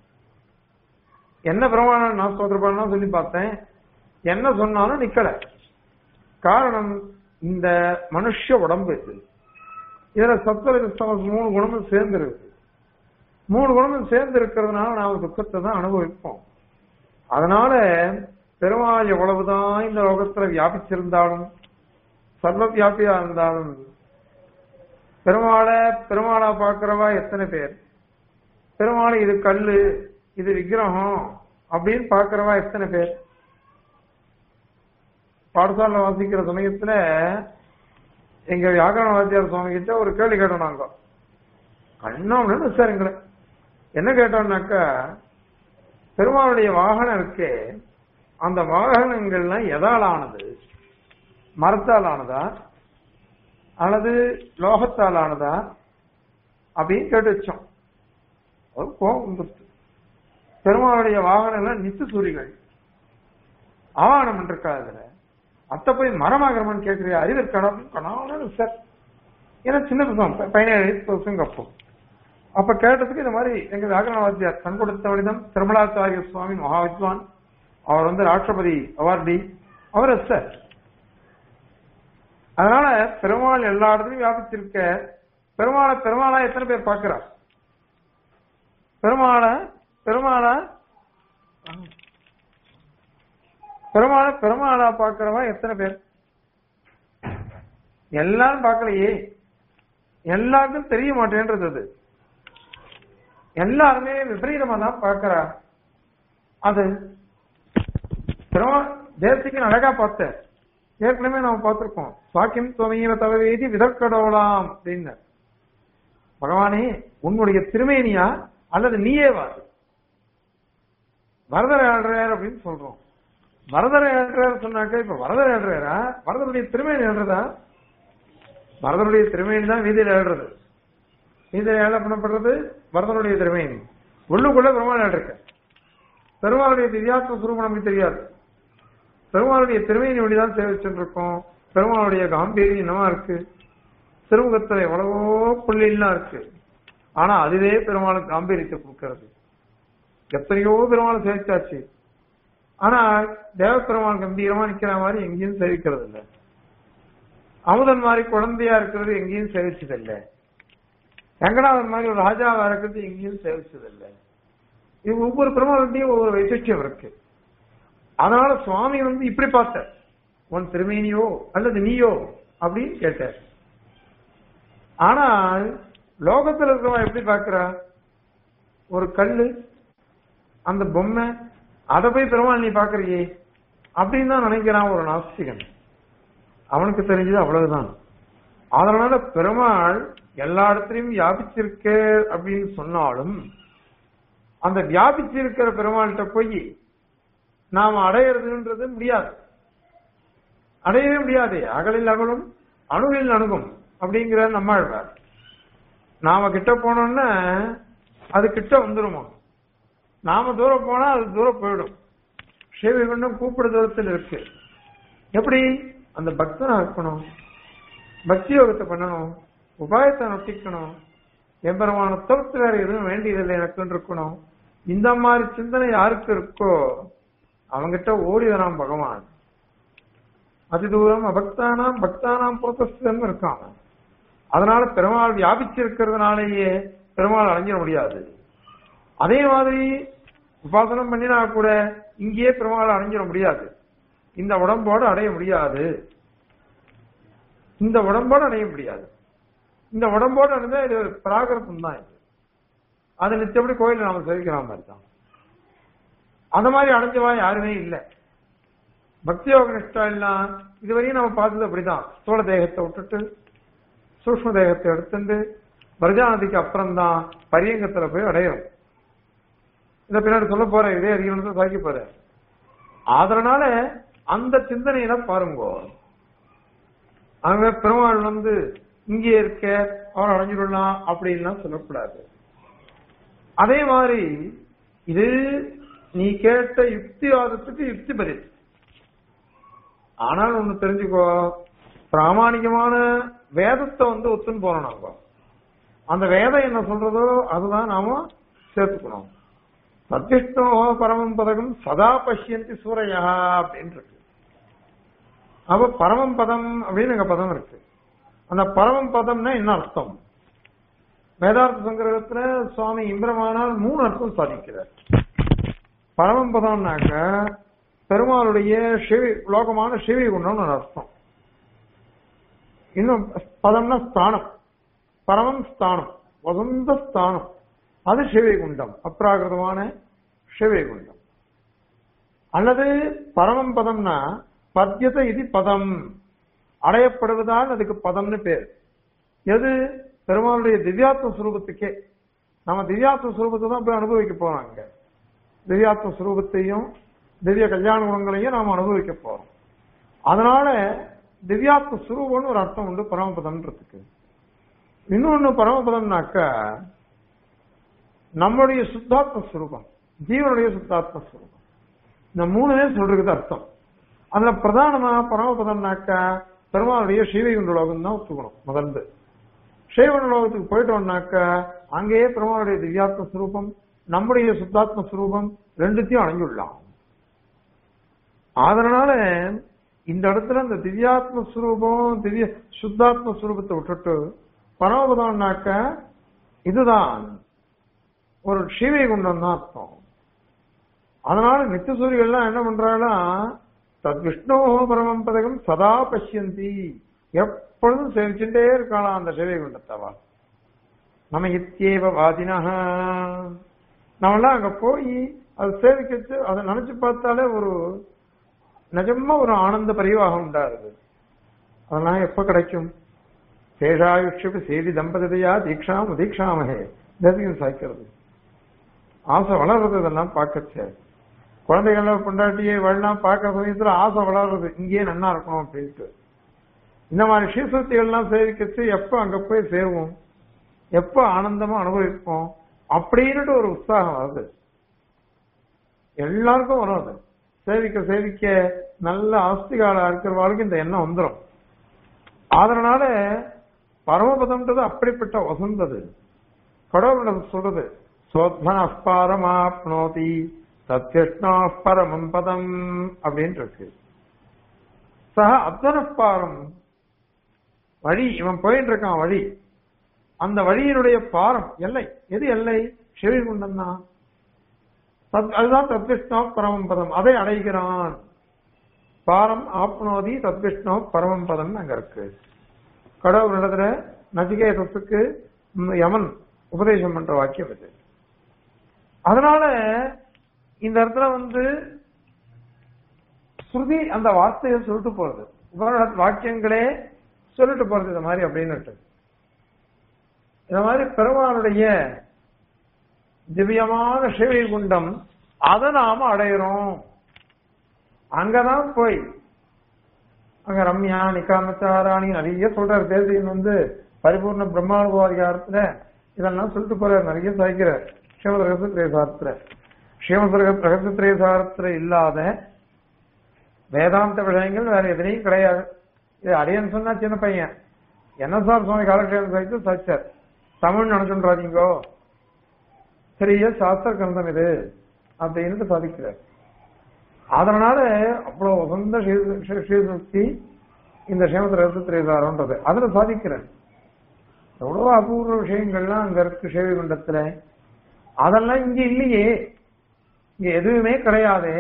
என்ன பிரமாணம் நான் ஸ்தோத்திரப்பானா சொல்லி பார்த்தேன் என்ன சொன்னாலும் நிக்கல காரணம் இந்த மனுஷ உடம்பு இது இதுல சத்வ மூணு குணமும் சேர்ந்து இருக்கு மூணு குணமும் சேர்ந்து இருக்கிறதுனால நாம துக்கத்தை தான் அனுபவிப்போம் அதனால பெருமாள் எவ்வளவுதான் இந்த லோகத்துல வியாபிச்சிருந்தாலும் சர்வ வியாபியா இருந்தாலும் பெருமாளை பெருமாளா பார்க்கிறவா எத்தனை பேர் பெருமாளை இது கல்லு இது விக்கிரகம் அப்படின்னு பார்க்கிறவா எத்தனை பேர் பாடசாலை வாசிக்கிற சமயத்துல எங்க வியாக்கரண வாத்தியார் சுவாமி கிட்ட ஒரு கேள்வி கேட்டோம் நாங்க கண்ணாமன்னு சார் எங்களை என்ன கேட்டோம்னாக்கா பெருமாளுடைய வாகனம் இருக்கே அந்த வாகனங்கள்லாம் எதால் ஆனது மரத்தால் ஆனதா அல்லது லோகத்தால் ஆனதா அப்படின்னு கேட்டு வச்சோம் ஒரு கோபம் வந்துருச்சு பெருமாளுடைய வாகனங்கள் நித்து சூரிகள் ஆவானம் இருக்கா அதுல அத்த போய் மரமாகிறமன் கேட்கிறியா அறிவு இருக்காடா கணாலும் சார் ஏன்னா சின்ன பசங்க பதினேழு வருஷம் அப்போ அப்ப கேட்டதுக்கு இந்த மாதிரி எங்க வியாகரணவாத்தியார் கண் கொடுத்த வடிதம் திருமலாச்சாரிய சுவாமி மகாவித்வான் அவர் வந்து ராஷ்டிரபதி அவார்டி அவர் சார் அதனால பெருமாள் எல்லா இடத்துலயும் வியாபிச்சிருக்க பெருமாளை பெருமாளா எத்தனை பேர் பார்க்கிறார் பெருமாளை பெருமாளா பெருமாளை பெருமாளா பார்க்கிறவன் எத்தனை பேர் எல்லாரும் பார்க்கலையே எல்லாருக்கும் தெரிய மாட்டேன்றது அது எல்லாருமே விபரீதமா தான் பார்க்கிறா அது பெருமாள் தேசிக்கு அழகா பார்த்தேன் ஏற்கனவே நாம பார்த்திருக்கோம் சுவாக்கியம் துவமையில தவவேதி விதற்கடோலாம் அப்படின்னு பகவானே உன்னுடைய திருமேனியா அல்லது நீயே வா வரதர் ஆடுறார் அப்படின்னு சொல்றோம் வரதர் ஆடுறார் சொன்னாக்க இப்ப வரதர் ஆடுறாரா வரதருடைய திருமேனி ஆடுறதா வரதனுடைய திருமேனி தான் வீதியில் ஆடுறது வீதியில் ஏழை பண்ணப்படுறது வரதனுடைய திருமேனி உள்ளுக்குள்ள பெருமாள் ஆடுறக்க பெருமாளுடைய திவ்யாத்ம சுரூபம் நமக்கு தெரியாது பெருமாளுடைய திருமேனி வழிதான் சேவிச்சுட்டு இருக்கோம் பெருமாளுடைய காம்பீரியம் என்னவா இருக்கு திருமுகத்துல எவ்வளவோ புள்ளிலாம் இருக்கு ஆனா அதுவே பெருமாளுக்கு காம்பீரியத்தை கொடுக்கிறது எத்தனையோ பெருமாளை சேவிச்சாச்சு ஆனா தேவ பெருமாள் கம்பீரமா நிக்கிற மாதிரி எங்கேயும் சேவிக்கிறது இல்லை அமுதன் மாதிரி குழந்தையா இருக்கிறது எங்கேயும் சேவிச்சது இல்லை ரங்கநாதன் மாதிரி ஒரு ராஜாவா இருக்கிறது எங்கேயும் சேவிச்சது இல்லை இது ஒவ்வொரு பெருமாளுடையும் ஒவ்வொரு வைசிஷ்டியம் இருக்கு அதனால சுவாமி வந்து இப்படி பார்த்தார் உன் திருமேனியோ அல்லது நீயோ அப்படின்னு கேட்டார் ஆனால் லோகத்துல இருக்கிறவன் எப்படி பார்க்கிறா ஒரு கல்லு அந்த பொம்மை அதை போய் பெருமாள் நீ பாக்குறியே அப்படின்னு தான் நினைக்கிறான் ஒரு நாஸ்திகன் அவனுக்கு தெரிஞ்சது அவ்வளவுதான் அதனால பெருமாள் எல்லா இடத்துலயும் வியாபிச்சிருக்க அப்படின்னு சொன்னாலும் அந்த வியாபிச்சிருக்கிற பெருமாள்கிட்ட போய் நாம் அடையிறதுன்றது முடியாது அடையவே முடியாது அகலில் அகலும் அணுகில் அணுகும் அப்படிங்கிற நம்மாழ்வார் நாம கிட்ட போனோம்னா அது கிட்ட வந்துருமா நாம தூரம் போனா அது தூரம் போயிடும் ஸ்ரீவைகுண்டம் கூப்பிட தூரத்தில் இருக்கு எப்படி அந்த பக்தனா இருக்கணும் பக்தி யோகத்தை பண்ணணும் உபாயத்தை நொட்டிக்கணும் எம்பெருமான தவிர்த்து வேற எதுவும் வேண்டியதில்லை எனக்குன்னு இருக்கணும் இந்த மாதிரி சிந்தனை யாருக்கு இருக்கோ அவங்கிட்ட ஓடி வரான் பகவான் அதி தூரம் அபக்தானாம் பக்தானாம் புரதஸ்தன் இருக்கான் அதனால பெருமாள் வியாபிச்சிருக்கிறதுனாலேயே பெருமாள் அடைஞ்சிட முடியாது அதே மாதிரி உபாசனம் பண்ணினா கூட இங்கேயே பெருமாள் அடைஞ்சிட முடியாது இந்த உடம்போடு அடைய முடியாது இந்த உடம்போடு அடைய முடியாது இந்த உடம்போடு அடைஞ்சா இது ஒரு பிராகிருத்தம் தான் இது அது நிச்சயப்படி கோயில நாம சேவிக்கிற மாதிரி தான் அந்த மாதிரி அடைஞ்சவா யாருமே இல்லை பக்தி யோக நிஷ்டா எல்லாம் இதுவரையும் நம்ம பார்த்தது அப்படிதான் ஸ்தூல தேகத்தை விட்டுட்டு சூக்ம தேகத்தை எடுத்துட்டு பிரஜாநதிக்கு அப்புறம் தான் பரியங்கத்துல போய் அடையும் இத பின்னாடி சொல்ல போறேன் இதே அதிகம் சாய்க்க போறேன் அதனால அந்த சிந்தனையில பாருங்க அங்க பெருமாள் வந்து இங்கே இருக்க அவன் அடைஞ்சிடலாம் அப்படின்லாம் சொல்லக்கூடாது அதே மாதிரி இது நீ கேட்ட யுக்திவாதத்துக்கு யுக்தி பதில் ஆனால் ஒண்ணு தெரிஞ்சுக்கோ பிராமணிகமான வேதத்தை வந்து ஒத்துன்னு போறோம் நாம அந்த வேதம் என்ன சொல்றதோ அதுதான் நாம சேர்த்துக்கணும் சத்விஷ்ணோ பரமம் பதகம் சதா பஷ்யந்தி சூரையா அப்படின்னு இருக்கு அப்ப பரமம் பதம் அப்படின்னு எங்க பதம் இருக்கு அந்த பரமம் பதம்னா என்ன அர்த்தம் வேதார்த்த சங்கிரகத்துல சுவாமி இந்திரமானால் மூணு அர்த்தம் சாதிக்கிறார் பரமம் பதம்னாக்க பெருமாளுடைய சிவி லோகமான சிவி குண்டம்னு ஒரு அர்த்தம் இன்னும் பதம்னா ஸ்தானம் பரமம் ஸ்தானம் வசந்த ஸ்தானம் அது சிவைகுண்டம் அப்ராகிருதமான சிவைகுண்டம் அல்லது பரமம் பதம்னா பத்தியத இது பதம் அடையப்படுவதால் அதுக்கு பதம்னு பேர் எது பெருமாளுடைய திவ்யாத்ம சுரூபத்துக்கே நம்ம திவ்யாத்ம சுரூபத்தை தான் போய் அனுபவிக்க போறாங்க திவ்யாத்ம சுரூபத்தையும் திவ்ய கல்யாண குணங்களையும் நாம் அனுபவிக்க போறோம் அதனால திவ்யாத்ம சுரூபம்னு ஒரு அர்த்தம் உண்டு பரமபதம்ன்றதுக்கு இன்னொன்னு பரமபதம்னாக்க நம்முடைய சுத்தாத்ம சுரூபம் ஜீவனுடைய சுத்தாத்ம சுரூபம் இந்த மூணுமே சொல்றதுக்கு அர்த்தம் அதுல பிரதானமா பரமபதம்னாக்க பெருமாளுடைய ஸ்ரீவைகுண்ட லோகம் தான் ஒத்துக்கணும் முதல்ல ஸ்ரீவைகுண்ட லோகத்துக்கு போயிட்டோம்னாக்க அங்கேயே பெருமாளுடைய திவ்யாத்ம சுரூபம் நம்முடைய சுத்தாத்ம சுரூபம் ரெண்டுத்தையும் அடங்கிவிடலாம் அதனால இந்த இடத்துல இந்த திவ்யாத்ம சுரூபம் திவ்ய சுத்தாத்ம சுரூபத்தை விட்டுட்டு பரமபதம்னாக்க இதுதான் ஒரு ஸ்ரீவைகுண்டம் தான் அர்த்தம் அதனால நித்தியசூரிகள்லாம் என்ன பண்றாங்கன்னா தத் விஷ்ணு பரமம் பதகம் சதா பசியந்தி எப்பொழுதும் சேவிச்சுட்டே இருக்கலாம் அந்த சிவைகுண்டத்தவா நம்ம இத்தியேவ வாதினா நம்மளாம் அங்க போய் அதை சேவிக்கச்சு அதை நினைச்சு பார்த்தாலே ஒரு நிஜமா ஒரு ஆனந்த பரிவாகம் உண்டாருது அதெல்லாம் எப்ப கிடைக்கும் சேஷாயுஷப்பு சேதி தம்பதியா தீக்ஷாம் தீக்ஷாமகே தேசியம் சாய்க்கிறது ஆசை வளர்றது இதெல்லாம் பார்க்கச்சே குழந்தைகள் பொண்டாட்டியை வழலாம் பார்க்க சமயத்துல ஆசை வளர்றது இங்கேயே நன்னா இருக்கணும் அப்படின்ட்டு இந்த மாதிரி ஸ்ரீசுத்திகள்லாம் சேவிக்கச்சு எப்ப அங்க போய் சேருவோம் எப்ப ஆனந்தமா அனுபவிப்போம் அப்படின்னுட்டு ஒரு உற்சாகம் வருது எல்லாருக்கும் வரும் அது சேவிக்க சேவிக்க நல்ல ஆஸ்திகால இருக்கிறவாளுக்கு இந்த எண்ணம் வந்துடும் அதனால பரமபதம்ன்றது அப்படிப்பட்ட வசந்தது கடவுள் சொல்றது சோத்மன பரமாப்னோதி சத்யஷ்ணா பரமம் பதம் அப்படின்னு இருக்கு சக அத்தனப்பாரம் வழி இவன் போயிட்டு இருக்கான் வழி அந்த வழியினுடைய பாரம் எல்லை எது எல்லை சிவகுண்டம் தான் அதுதான் தத்விஷ்ணோ பரமம் பதம் அதை அடைகிறான் பாரம் ஆப்னோதி தத்விஷ்ணோ பரமம் பதம் அங்க இருக்கு கடவுள் இடத்துல நச்சிகேதத்துக்கு யமன் உபதேசம் பண்ற வாக்கியம் இது அதனால இந்த இடத்துல வந்து ஸ்ருதி அந்த வார்த்தையை சொல்லிட்டு போறது உபரண வாக்கியங்களே சொல்லிட்டு போறது இந்த மாதிரி அப்படின்னுட்டு இந்த மாதிரி பெருமானுடைய திவ்யமான சிவை குண்டம் அதை நாம அடையிறோம் அங்கதான் போய் அங்க ரம்யா நிகாமச்சாராணி நிறைய சொல்றாரு தேசியன் வந்து பரிபூர்ண பிரம்மானுபவாதிகாரத்துல இதெல்லாம் சொல்லிட்டு போறாரு நிறைய சாய்க்கிறார் ஸ்ரீமத் ரகசிய சாஸ்திர ஸ்ரீமத் ரகசிய சாஸ்திர இல்லாத வேதாந்த விஷயங்கள் வேற எதுலையும் கிடையாது இது அரியன் சொன்னா சின்ன பையன் என்ன சார் சுவாமி காலக்ஷேபம் சாய்த்து சாய்ச்சார் தமிழ் நினைச்சுன்றாதீங்கோ பெரிய சாஸ்திர கிரந்தம் இது அப்படின்னு சாதிக்கிறார் அதனால அவ்வளவு உகந்த ஸ்ரீசக்தி இந்த ஸ்ரீமத் ரகசியத்திரேசாரம்ன்றது அதுல சாதிக்கிறேன் எவ்வளவு அபூர்வ விஷயங்கள்லாம் அங்க இருக்கு சேவை குண்டத்துல அதெல்லாம் இங்க இல்லையே இங்க எதுவுமே கிடையாதே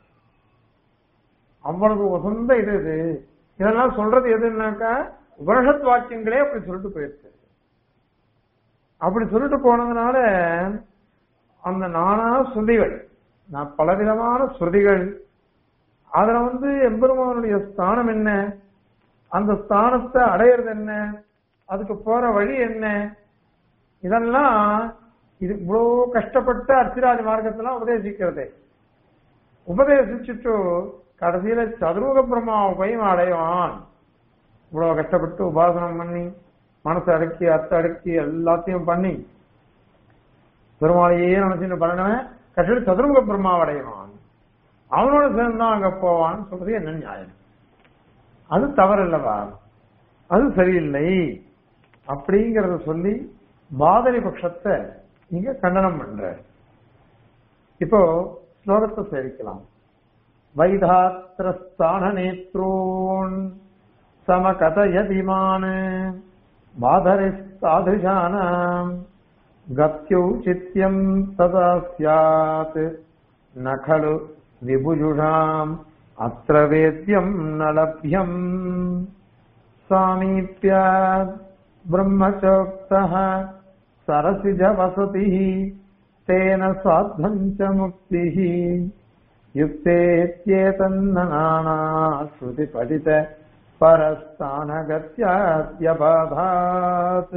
அவ்வளவு உசந்த இது இது இதெல்லாம் சொல்றது எதுனாக்கா உபனிஷத் வாக்கியங்களே அப்படி சொல்லிட்டு போயிருக்கு அப்படி சொல்லிட்டு போனதுனால அந்த நானா ஸ்ருதிகள் நான் பலவிதமான ஸ்ருதிகள் அதுல வந்து எம்பெருமானுடைய ஸ்தானம் என்ன அந்த ஸ்தானத்தை அடையிறது என்ன அதுக்கு போற வழி என்ன இதெல்லாம் இது இவ்வளவு கஷ்டப்பட்டு அர்ச்சிராஜ மார்க்கத்தெல்லாம் உபதேசிக்கிறது உபதேசிச்சுட்டு கடைசியில சதுர்முக பிரம்மாவை போய் அடைவான் இவ்வளவு கஷ்டப்பட்டு உபாசனம் பண்ணி மனசை அடக்கி அத்தை அடக்கி எல்லாத்தையும் பண்ணி பெருமாளையே நினைச்சுன்னு பண்ணவன் கடைசியில் சதுர்முக பிரம்மாவை அடைவான் அவனோட சேர்ந்தான் அங்க போவான்னு சொல்றது என்ன நியாயம் அது தவறு இல்லவா அது சரியில்லை அப்படிங்கறத சொல்லி பாதரி பட்சத்தை இங்க கண்டனம் பண்ற இப்போ ஸ்லோகத்தை சேவிக்கலாம் வைதாத்திரஸ்தான நேத்ரோன் समकथयतिमान् माधरिस्तादृशानाम् गत्यौचित्यम् तदा स्यात् न खलु विभुजुषाम् अत्र वेद्यम् न लभ्यम् सामीप्यात् ब्रह्मचोक्तः सरसिजवसतिः तेन साध्वम् च मुक्तिः युक्तेत्येतन्ननाना श्रुतिपठित பரஸ்தானகத்தியபாதாத்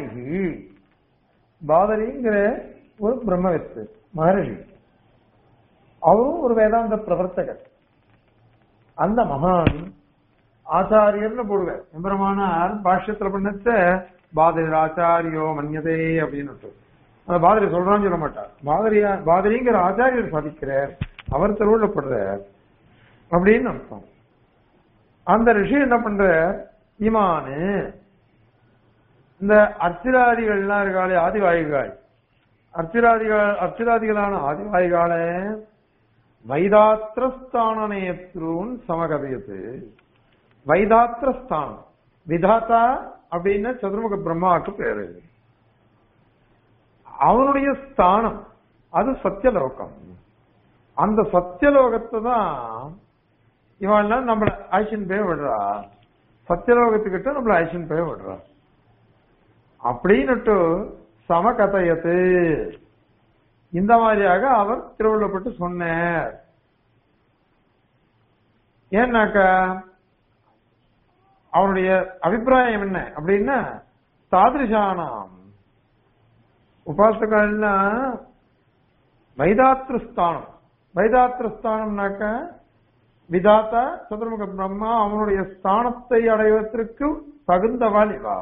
பாதரிகி பாதரிங்கிற ஒரு பிரம்மவித்து மகரிஷி அவரும் ஒரு வேதாந்த பிரவர்த்தகர் அந்த மகான் ஆச்சாரியர்னு போடுவார் எம்பெருமானார் பாஷ்யத்துல பண்ணச்ச பாதிரி ஆச்சாரியோ மன்யதே அப்படின்னு அந்த பாதிரி சொல்றான்னு சொல்ல மாட்டார் பாதிரியா பாதிரிங்கிற ஆச்சாரியர் சாதிக்கிறார் அவர் திருவிழப்படுறார் அப்படின்னு அர்த்தம் அந்த ரிஷி என்ன பண்ற இமானு இந்த அர்ச்சிராதிகள்லாம் இருக்காளே ஆதிவாயிகள் அர்ச்சிராதிகள் அர்ச்சிராதிகளான ஆதிவாயிகால வைதாத்திரஸ்தானநேத்ரூன் சமகதையது வைதாத்திரஸ்தானம் விதாத்தா அப்படின்னு சதுர்முக பிரம்மாவுக்கு பேரு அவனுடைய ஸ்தானம் அது சத்தியலோகம் அந்த சத்தியலோகத்தை தான் இவன் நம்மள ஐஷன் போய் விடுறா சத்தியலோகத்துக்கிட்ட நம்மள ஐஷன் போய் விடுறா அப்படின்னுட்டு சமகதையத்து இந்த மாதிரியாக அவர் திருவள்ளப்பட்டு சொன்னார் ஏன்னாக்கா அவருடைய அபிப்பிராயம் என்ன அப்படின்னா தாதிருஷானாம் உபாசகன்னா வைதாத்திரஸ்தானம் வைதாத்திரஸ்தானம்னாக்க விதாத்தா சதுர்முக பிரம்மா அவனுடைய ஸ்தானத்தை அடைவதற்கு தகுந்தவாள் இவா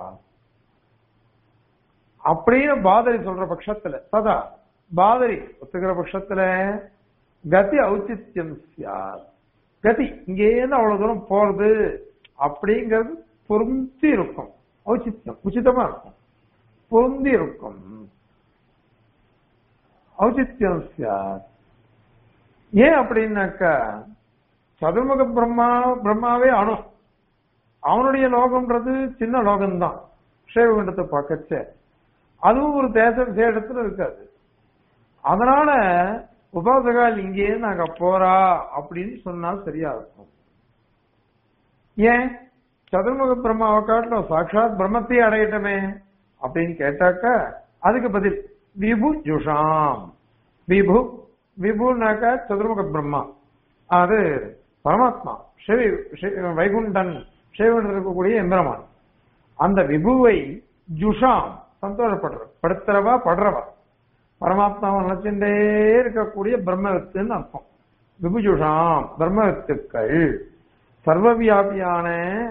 அப்படின்னு பாதரி சொல்ற பட்சத்துல சதா பாதரி ஒத்துக்கிற பட்சத்துல கதி ஔச்சித்யம் சியார் கதி இங்கேருந்து அவ்வளவு தூரம் போறது அப்படிங்கிறது பொருந்தி இருக்கும் ஔச்சித்யம் உச்சிதமா இருக்கும் பொருந்தி இருக்கும் ஔச்சித்யம் சியார் ஏன் அப்படின்னாக்கா சதுர்முக பிரம்மா பிரம்மாவே அணு அவனுடைய லோகம்ன்றது சின்ன லோகம்தான் ஸ்ரீவகுண்டத்தை பார்க்கச்ச அதுவும் ஒரு தேச விசேஷத்துல இருக்காது அதனால உபாசகால் இங்கே நாங்க போறா அப்படின்னு சொன்னா சரியா இருக்கும் ஏன் சதுர்முக பிரம்மாவை காட்டிலும் சாட்சாத் பிரம்மத்தையே அடையட்டமே அப்படின்னு கேட்டாக்க அதுக்கு பதில் விபு ஜுஷாம் விபு விபுனாக்கா சதுர்முக பிரம்மா அது பரமாத்மா சிவி வைகுண்டன் சிவகுண்டன் இருக்கக்கூடிய எம்பெருமான் அந்த விபுவை ஜுஷாம் சந்தோஷப்படுற படுத்துறவா படுறவா பரமாத்மாவை நினைச்சுட்டே இருக்கக்கூடிய பிரம்மவித்துன்னு அர்த்தம் விபுஜுஷாம் பிரம்மவித்துக்கள் சர்வவியாபியான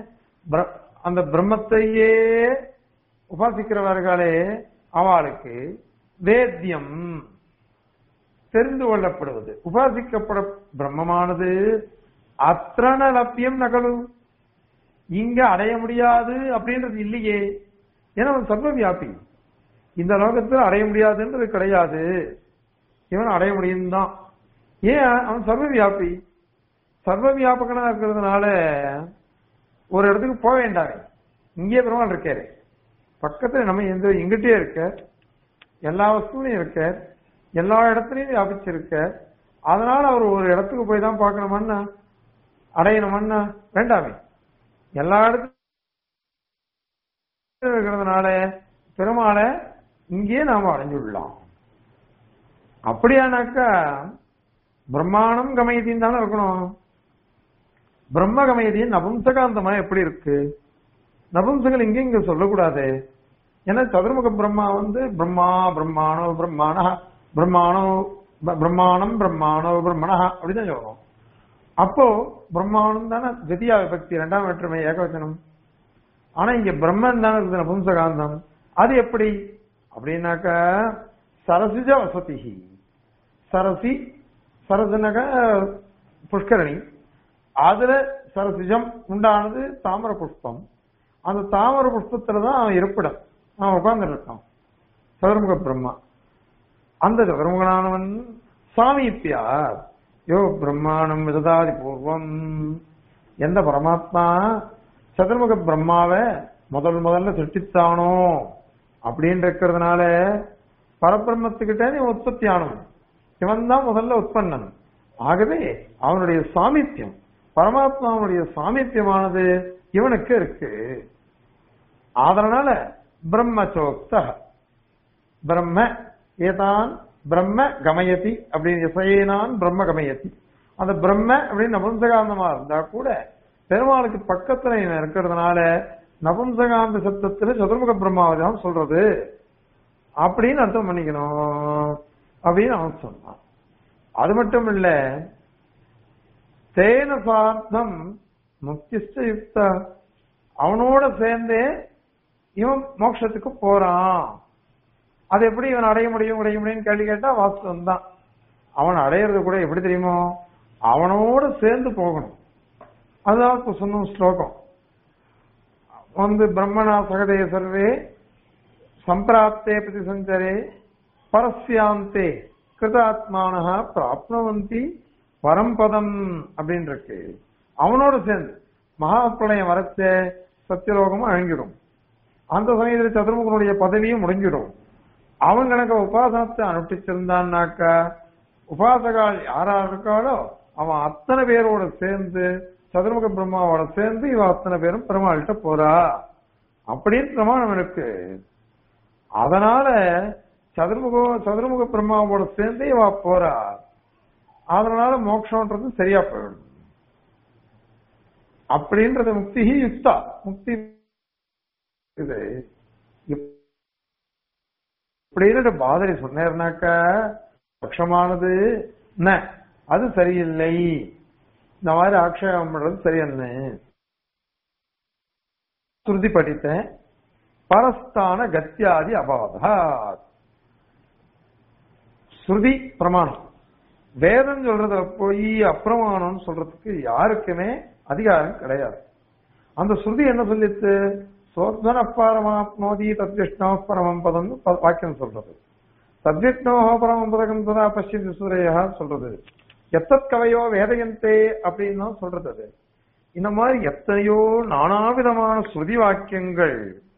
அந்த பிரம்மத்தையே உபாசிக்கிறவர்களே அவளுக்கு வேத்தியம் தெரிந்து கொள்ளப்படுவது உபாசிக்கப்பட பிரம்மமானது அத்திரணலப்பியம் நகலு இங்க அடைய முடியாது அப்படின்றது இல்லையே ஏன்னா அவன் சர்வவியாபி இந்த லோகத்தில் அடைய முடியாதுன்றது கிடையாது இவன் அடைய முடியும் தான் ஏன் அவன் சர்வவியாபி சர்வவியாபகனா இருக்கிறதுனால ஒரு இடத்துக்கு போக வேண்டாமே இங்கே பெருமாள் இருக்காரு பக்கத்துல நம்ம எந்த எங்கிட்டே இருக்க எல்லா வஸ்துலையும் இருக்க எல்லா இடத்துலயும் வியாபிச்சிருக்க அதனால அவர் ஒரு இடத்துக்கு போய் தான் பார்க்கணுமான்னா அடையணுமான்னா வேண்டாமே எல்லா இடத்துலையும் இருக்கிறதுனால பெருமாளை இங்கே நாம அடைஞ்சுடலாம் அப்படியானாக்கா பிரம்மாணம் கமயத்தின் தானே இருக்கணும் பிரம்ம கமயத்தின் நபும்சகாந்தமா எப்படி இருக்கு நபும்சகல் இங்க இங்க சொல்லக்கூடாது ஏன்னா சதுர்முக பிரம்மா வந்து பிரம்மா பிரம்மாணோ பிரம்மாண பிரம்மாணோ பிரம்மாணம் பிரம்மாணோ பிரம்மணா அப்படிதான் சொல்லணும் அப்போ பிரம்மாணம் தானே தித்தியா விபக்தி ரெண்டாம் வேற்றுமை ஏகவச்சனம் ஆனா இங்க பிரம்மன் தானே இருக்குது நபும்சகாந்தம் அது எப்படி அப்படின்னாக்க சரசிஜ வசதி சரசி சரசுனாக்க புஷ்கரணி அதுல சரசிஜம் உண்டானது தாமர புஷ்பம் அந்த தாமர புஷ்பத்துலதான் அவன் இருப்பிடம் அவன் உட்கார்ந்து இருக்கான் சதுர்முக பிரம்மா அந்த சதுர்முகனானவன் சாமீப்பியார் யோ பிரம்மாணம் விததாதி பூர்வம் எந்த பரமாத்மா சதுர்முக பிரம்மாவை முதல் முதல்ல சிருஷ்டித்தானோ அப்படின்னு இருக்கிறதுனால பரபிரம்மத்துக்கிட்ட நீ உற்பத்தி ஆனவன் இவன் தான் முதல்ல உற்பத்தன் ஆகவே அவனுடைய சாமித்தியம் பரமாத்மாவுடைய சாமித்தியமானது இவனுக்கு இருக்கு அதனால பிரம்மச்சோக்த பிரம்ம ஏதான் பிரம்ம கமயதி அப்படின்னு இசையேனான் பிரம்ம கமயதி அந்த பிரம்ம அப்படின்னு நபும்சகாந்தமா இருந்தா கூட பெருமாளுக்கு பக்கத்துல இவன் இருக்கிறதுனால நபும்சகாந்த சப்தத்துல சதுர்முக பிரம்மாவதான் சொல்றது அப்படின்னு அர்த்தம் பண்ணிக்கணும் அப்படின்னு அவன் சொன்னான் அது மட்டும் இல்ல தேன சார்த்தம் முக்திஷ்ட யுக்தா அவனோட சேர்ந்தே இவன் மோட்சத்துக்கு போறான் அது எப்படி இவன் அடைய முடியும் அடைய முடியும்னு கேள்வி கேட்டா வாஸ்தவம் தான் அவன் அடையிறது கூட எப்படி தெரியுமோ அவனோட சேர்ந்து போகணும் அதுதான் இப்ப சொன்ன ஸ்லோகம் வந்து பிரம்மணா சகதே சர்வே சம்பிராப்தே பிரதி சஞ்சரே பரஸ்யாந்தே கிருதாத்மானஹா பிராப்னவந்தி பரம்பதம் அப்படின்னு இருக்கு அவனோட சேர்ந்து மகா பிரளயம் வரச்ச சத்தியலோகமும் அழிஞ்சிடும் அந்த சமயத்தில் சதுர்முகனுடைய பதவியும் முடிஞ்சிடும் அவன் கணக்க உபாசனத்தை அனுஷ்டிச்சிருந்தான்னாக்கா உபாசகால் யாரா இருக்காளோ அவன் அத்தனை பேரோட சேர்ந்து சதுர்முக பிரம்மாவோட சேர்ந்து இவன் அத்தனை பேரும் பெருமாள்கிட்ட போறா அப்படின்னு பிரமாணம் இருக்கு அதனால சதுர்முக சதுர்முக பிரம்மாவோட சேர்ந்து இவ போறா அதனால மோட்சம்ன்றது சரியா போயிடும் அப்படின்றது முக்தி யுக்தா முக்தி இது இப்படின்னு பாதரி சொன்னாக்க பட்சமானது ந அது சரியில்லை இந்த மாதிரி ஆக்ஷேபம் பண்றது சரியன்னு ஸ்ருதி படித்தேன் பரஸ்தான கத்தியாதி அபாதாத் ஸ்ருதி பிரமாணம் வேதம் சொல்றத போய் அப்பிரமாணம் சொல்றதுக்கு யாருக்குமே அதிகாரம் கிடையாது அந்த ஸ்ருதி என்ன சொல்லித்து சோத்வன பரமாப்னோதி தத்விஷ்ணோ பரமம் பதம் வாக்கியம் சொல்றது தத்விஷ்ணோ பரமம் பதகம் ததா பசியதி சூரையா சொல்றது எத்தத் கவையோ வேதயந்தே அப்படின்னு தான் சொல்றது அது இந்த மாதிரி எத்தனையோ நானாவிதமான ஸ்ருதி வாக்கியங்கள்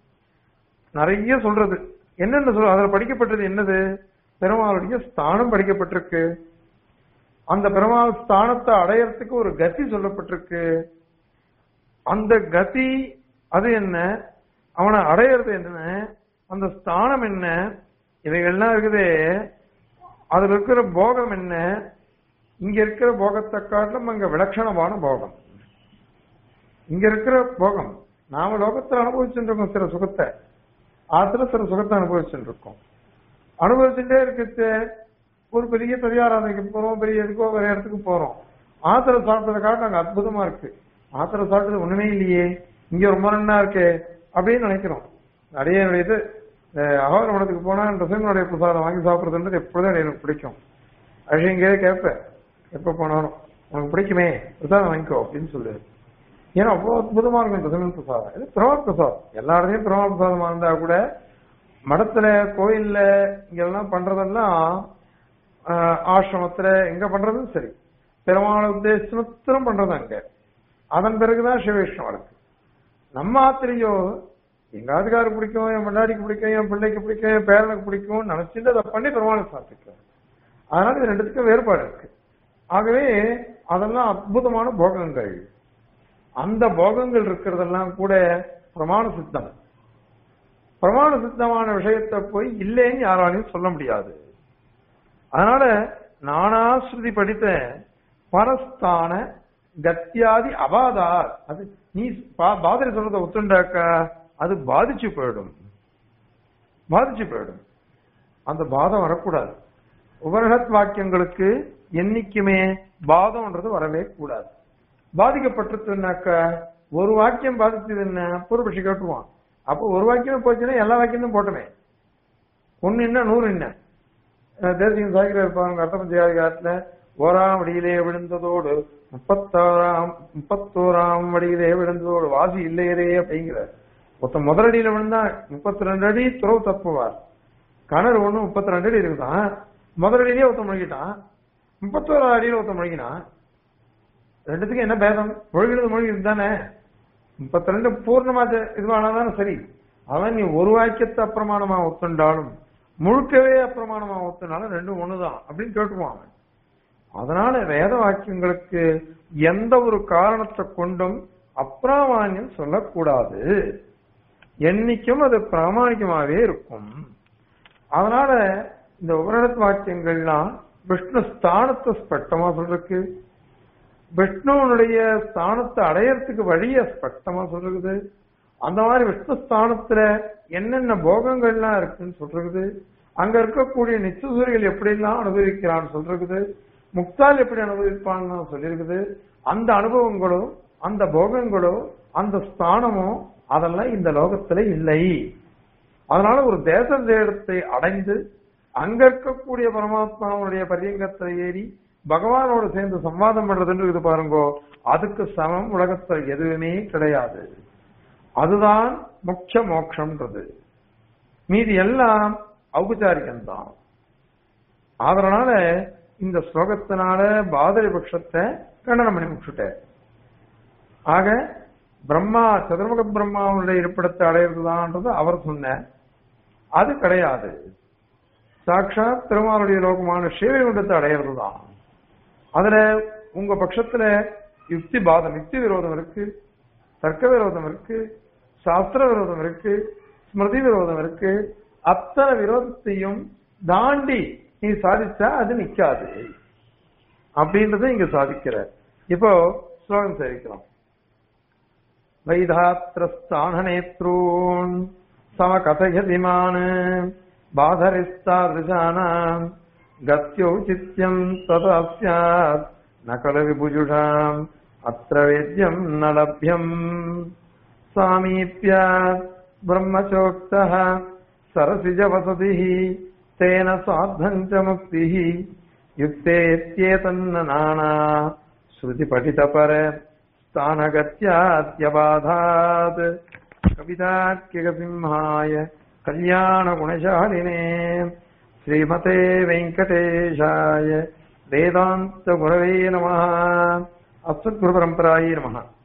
நிறைய சொல்றது என்னென்ன சொல்ற அதுல படிக்கப்பட்டது என்னது பெருமாளுடைய ஸ்தானம் படிக்கப்பட்டிருக்கு அந்த பெருமாள் ஸ்தானத்தை அடையறதுக்கு ஒரு கதி சொல்லப்பட்டிருக்கு அந்த கதி அது என்ன அவனை அடையிறது என்ன அந்த ஸ்தானம் என்ன இவைகள்லாம் இருக்குது அதுல இருக்கிற போகம் என்ன இங்க இருக்கிற போகத்தை காட்டிலும் அங்க விலட்சணமான போகம் இங்க இருக்கிற போகம் நாம லோகத்துல அனுபவிச்சுட்டு இருக்கோம் சில சுகத்தை ஆத்துல சில சுகத்தை அனுபவிச்சுட்டு இருக்கோம் அனுபவிச்சுட்டே இருக்கிறது ஒரு பெரிய பெரியாராதனைக்கு போறோம் பெரிய இதுக்கோ வேற இடத்துக்கு போறோம் ஆத்திர சாப்பிட்டதை காட்டு அங்க அற்புதமா இருக்கு ஆத்திர சாப்பிட்டது ஒண்ணுமே இல்லையே இங்க ரொம்ப நன்னா இருக்கே அப்படின்னு நினைக்கிறோம் நிறைய என்னுடைய இது அகோரமணத்துக்கு போனா ரசனுடைய பிரசாதம் வாங்கி சாப்பிடுறதுன்றது எப்பொழுதும் எனக்கு பிடிக்கும் அழகிங்கே கேட்பேன் எப்ப போனாலும் உனக்கு பிடிக்குமே பிரசாதம் வாங்கிக்கோ அப்படின்னு சொல்லு ஏன்னா அவ்வளவு அற்புதமா இருக்கும் ரசமன் பிரசாதம் இது பிரமாத் பிரசாதம் எல்லா இடத்துலயும் பிரமாத் பிரசாதமா இருந்தா கூட மடத்துல கோயில்ல இங்கெல்லாம் பண்றதெல்லாம் ஆசிரமத்துல எங்க பண்றதும் சரி பெருமாள் உத்தேசத்திலும் பண்றது அங்க அதன் பிறகுதான் சிவவிஷ்ணம் இருக்கு நம்ம ஆத்திரியோ எங்க ஆத்துக்காருக்கு பிடிக்கும் என் முன்னாடிக்கு பிடிக்கும் என் பிள்ளைக்கு பிடிக்கும் என் பேரனுக்கு பிடிக்கும் நினைச்சிட்டு அதை பண்ணி பெருமாளை சாப்பிட்டுக்கிறோம் அதனால இது ரெண்டுத்துக்கும் வேறுபாடு இருக்கு ஆகவே அதெல்லாம் அற்புதமான போகங்கள் அந்த போகங்கள் இருக்கிறதெல்லாம் கூட பிரமாண சித்தம் பிரமாண சித்தமான விஷயத்தை போய் இல்லைன்னு யாராலையும் சொல்ல முடியாது அதனால நானா ஸ்ருதி படித்த பரஸ்தான கத்தியாதி அபாதார் அது நீ பாதிரி சொல்றத ஒத்துண்டாக்கா அது பாதிச்சு போயிடும் பாதிச்சு போயிடும் அந்த பாதம் வரக்கூடாது உபனிஷத் வாக்கியங்களுக்கு என்னைக்குமே பாதம்ன்றது வரவே கூடாது பாதிக்கப்பட்டிருக்குனாக்க ஒரு வாக்கியம் பாதிச்சது என்ன பூர்வபட்சி கேட்டுருவான் அப்போ ஒரு வாக்கியம் போச்சுன்னா எல்லா வாக்கியமும் போட்டமே ஒன்னு என்ன நூறு என்ன தேசிய சாகிர இருப்பாங்க அர்த்த பஞ்சாதிகாரத்துல ஓராம் வடியிலே விழுந்ததோடு முப்பத்தாறாம் முப்பத்தோராம் வடியிலே விழுந்ததோடு வாசி இல்லையரே அப்படிங்கிற ஒருத்த முதலடியில விழுந்தா முப்பத்தி ரெண்டு அடி துறவு தப்புவார் கிணறு ஒண்ணு முப்பத்தி ரெண்டு அடி இருக்குதான் முதலடியிலேயே ஒருத்த முழுகிட்டான் முப்பத்தோரா அடியில ஒருத்த முழுகினான் ரெண்டுத்துக்கும் என்ன பேதம் மொழிகிறது மொழிகிறது தானே முப்பத்தி ரெண்டு பூர்ணமா இதுவானாதானே சரி அவன் நீ ஒரு வாக்கியத்தை அப்பிரமாணமா ஒத்துண்டாலும் முழுக்கவே அப்பிரமாணமா ஒத்துனாலும் ரெண்டும் ஒண்ணுதான் அப்படின்னு கேட்டுவான் அவன் அதனால வேத வாக்கியங்களுக்கு எந்த ஒரு காரணத்தை கொண்டும் அப்பிராமான்யம் சொல்லக்கூடாது என்னைக்கும் அது பிராமணிகமாவே இருக்கும் அதனால இந்த உபரணத் வாக்கியங்கள்லாம் விஷ்ணு ஸ்தானத்தை ஸ்பஷ்டமா சொல்றதுக்கு விஷ்ணுவனுடைய ஸ்தானத்தை அடையறதுக்கு வழிய ஸ்பஷ்டமா சொல்றது அந்த மாதிரி விஷ்ணு ஸ்தானத்துல என்னென்ன போகங்கள்லாம் இருக்குன்னு சொல்றது அங்க இருக்கக்கூடிய நிச்சசூரிகள் எப்படிலாம் அனுபவிக்கிறான்னு சொல்றது முக்தால் எப்படி அனுபவிப்பான்னு சொல்லியிருக்குது அந்த அனுபவங்களோ அந்த போகங்களோ அந்த ஸ்தானமோ அதெல்லாம் இந்த லோகத்துல இல்லை அதனால ஒரு தேச தேடத்தை அடைந்து அங்க இருக்கக்கூடிய பரமாத்மாவுடைய பரியங்கத்துல ஏறி பகவானோடு சேர்ந்து சம்வாதம் பண்றதுன்னு இருக்குது பாருங்கோ அதுக்கு சமம் உலகத்துல எதுவுமே கிடையாது அதுதான் முக்கிய மோட்சம்ன்றது மீதி எல்லாம் ஔபச்சாரிகம்தான் அதனால இந்த ஸ்லோகத்தினால பாதரி பட்சத்தை கண்டனம் பண்ணி முடிச்சுட்டார் ஆக பிரம்மா சதுர்முக பிரம்மாவுடைய இருப்பிடத்தை அடையிறதுதான்றது அவர் சொன்னார் அது கிடையாது சாட்சாத் திருமாலுடைய லோகமான ஸ்ரீவைகுண்டத்தை அடையிறது தான் அதுல உங்க பட்சத்துல யுக்தி பாதம் யுக்தி விரோதம் இருக்கு தர்க்க விரோதம் இருக்கு சாஸ்திர விரோதம் இருக்கு ஸ்மிருதி விரோதம் இருக்கு அத்தனை விரோதத்தையும் தாண்டி நீ சாதிச்சா அது நிக்காது அப்படின்றத இங்க சாதிக்கிற இப்போ ஸ்லோகம் சேவிக்கிறோம் वैधात्रस्ताननेत्रून् समकथयतिमान् बाधरिस्तादृशानाम् गत्यौचित्यम् तथा स्यात् न खलु विभुजुषाम् अत्र वेद्यम् न लभ्यम् सामीप्यात् ब्रह्मचोक्तः सरसिजवसतिः तेन सार्धम् च मुक्तिः युक्तेत्येतन्न नाना श्रुतिपठितपर स्थानगत्यात्यबाधात् कवितार्किकसिंहाय कल्याणगुणशालिने श्रीमते वेङ्कटेशाय वेदान्तगुरवे नमः अस्मद्गुरुपरम्परायै नमः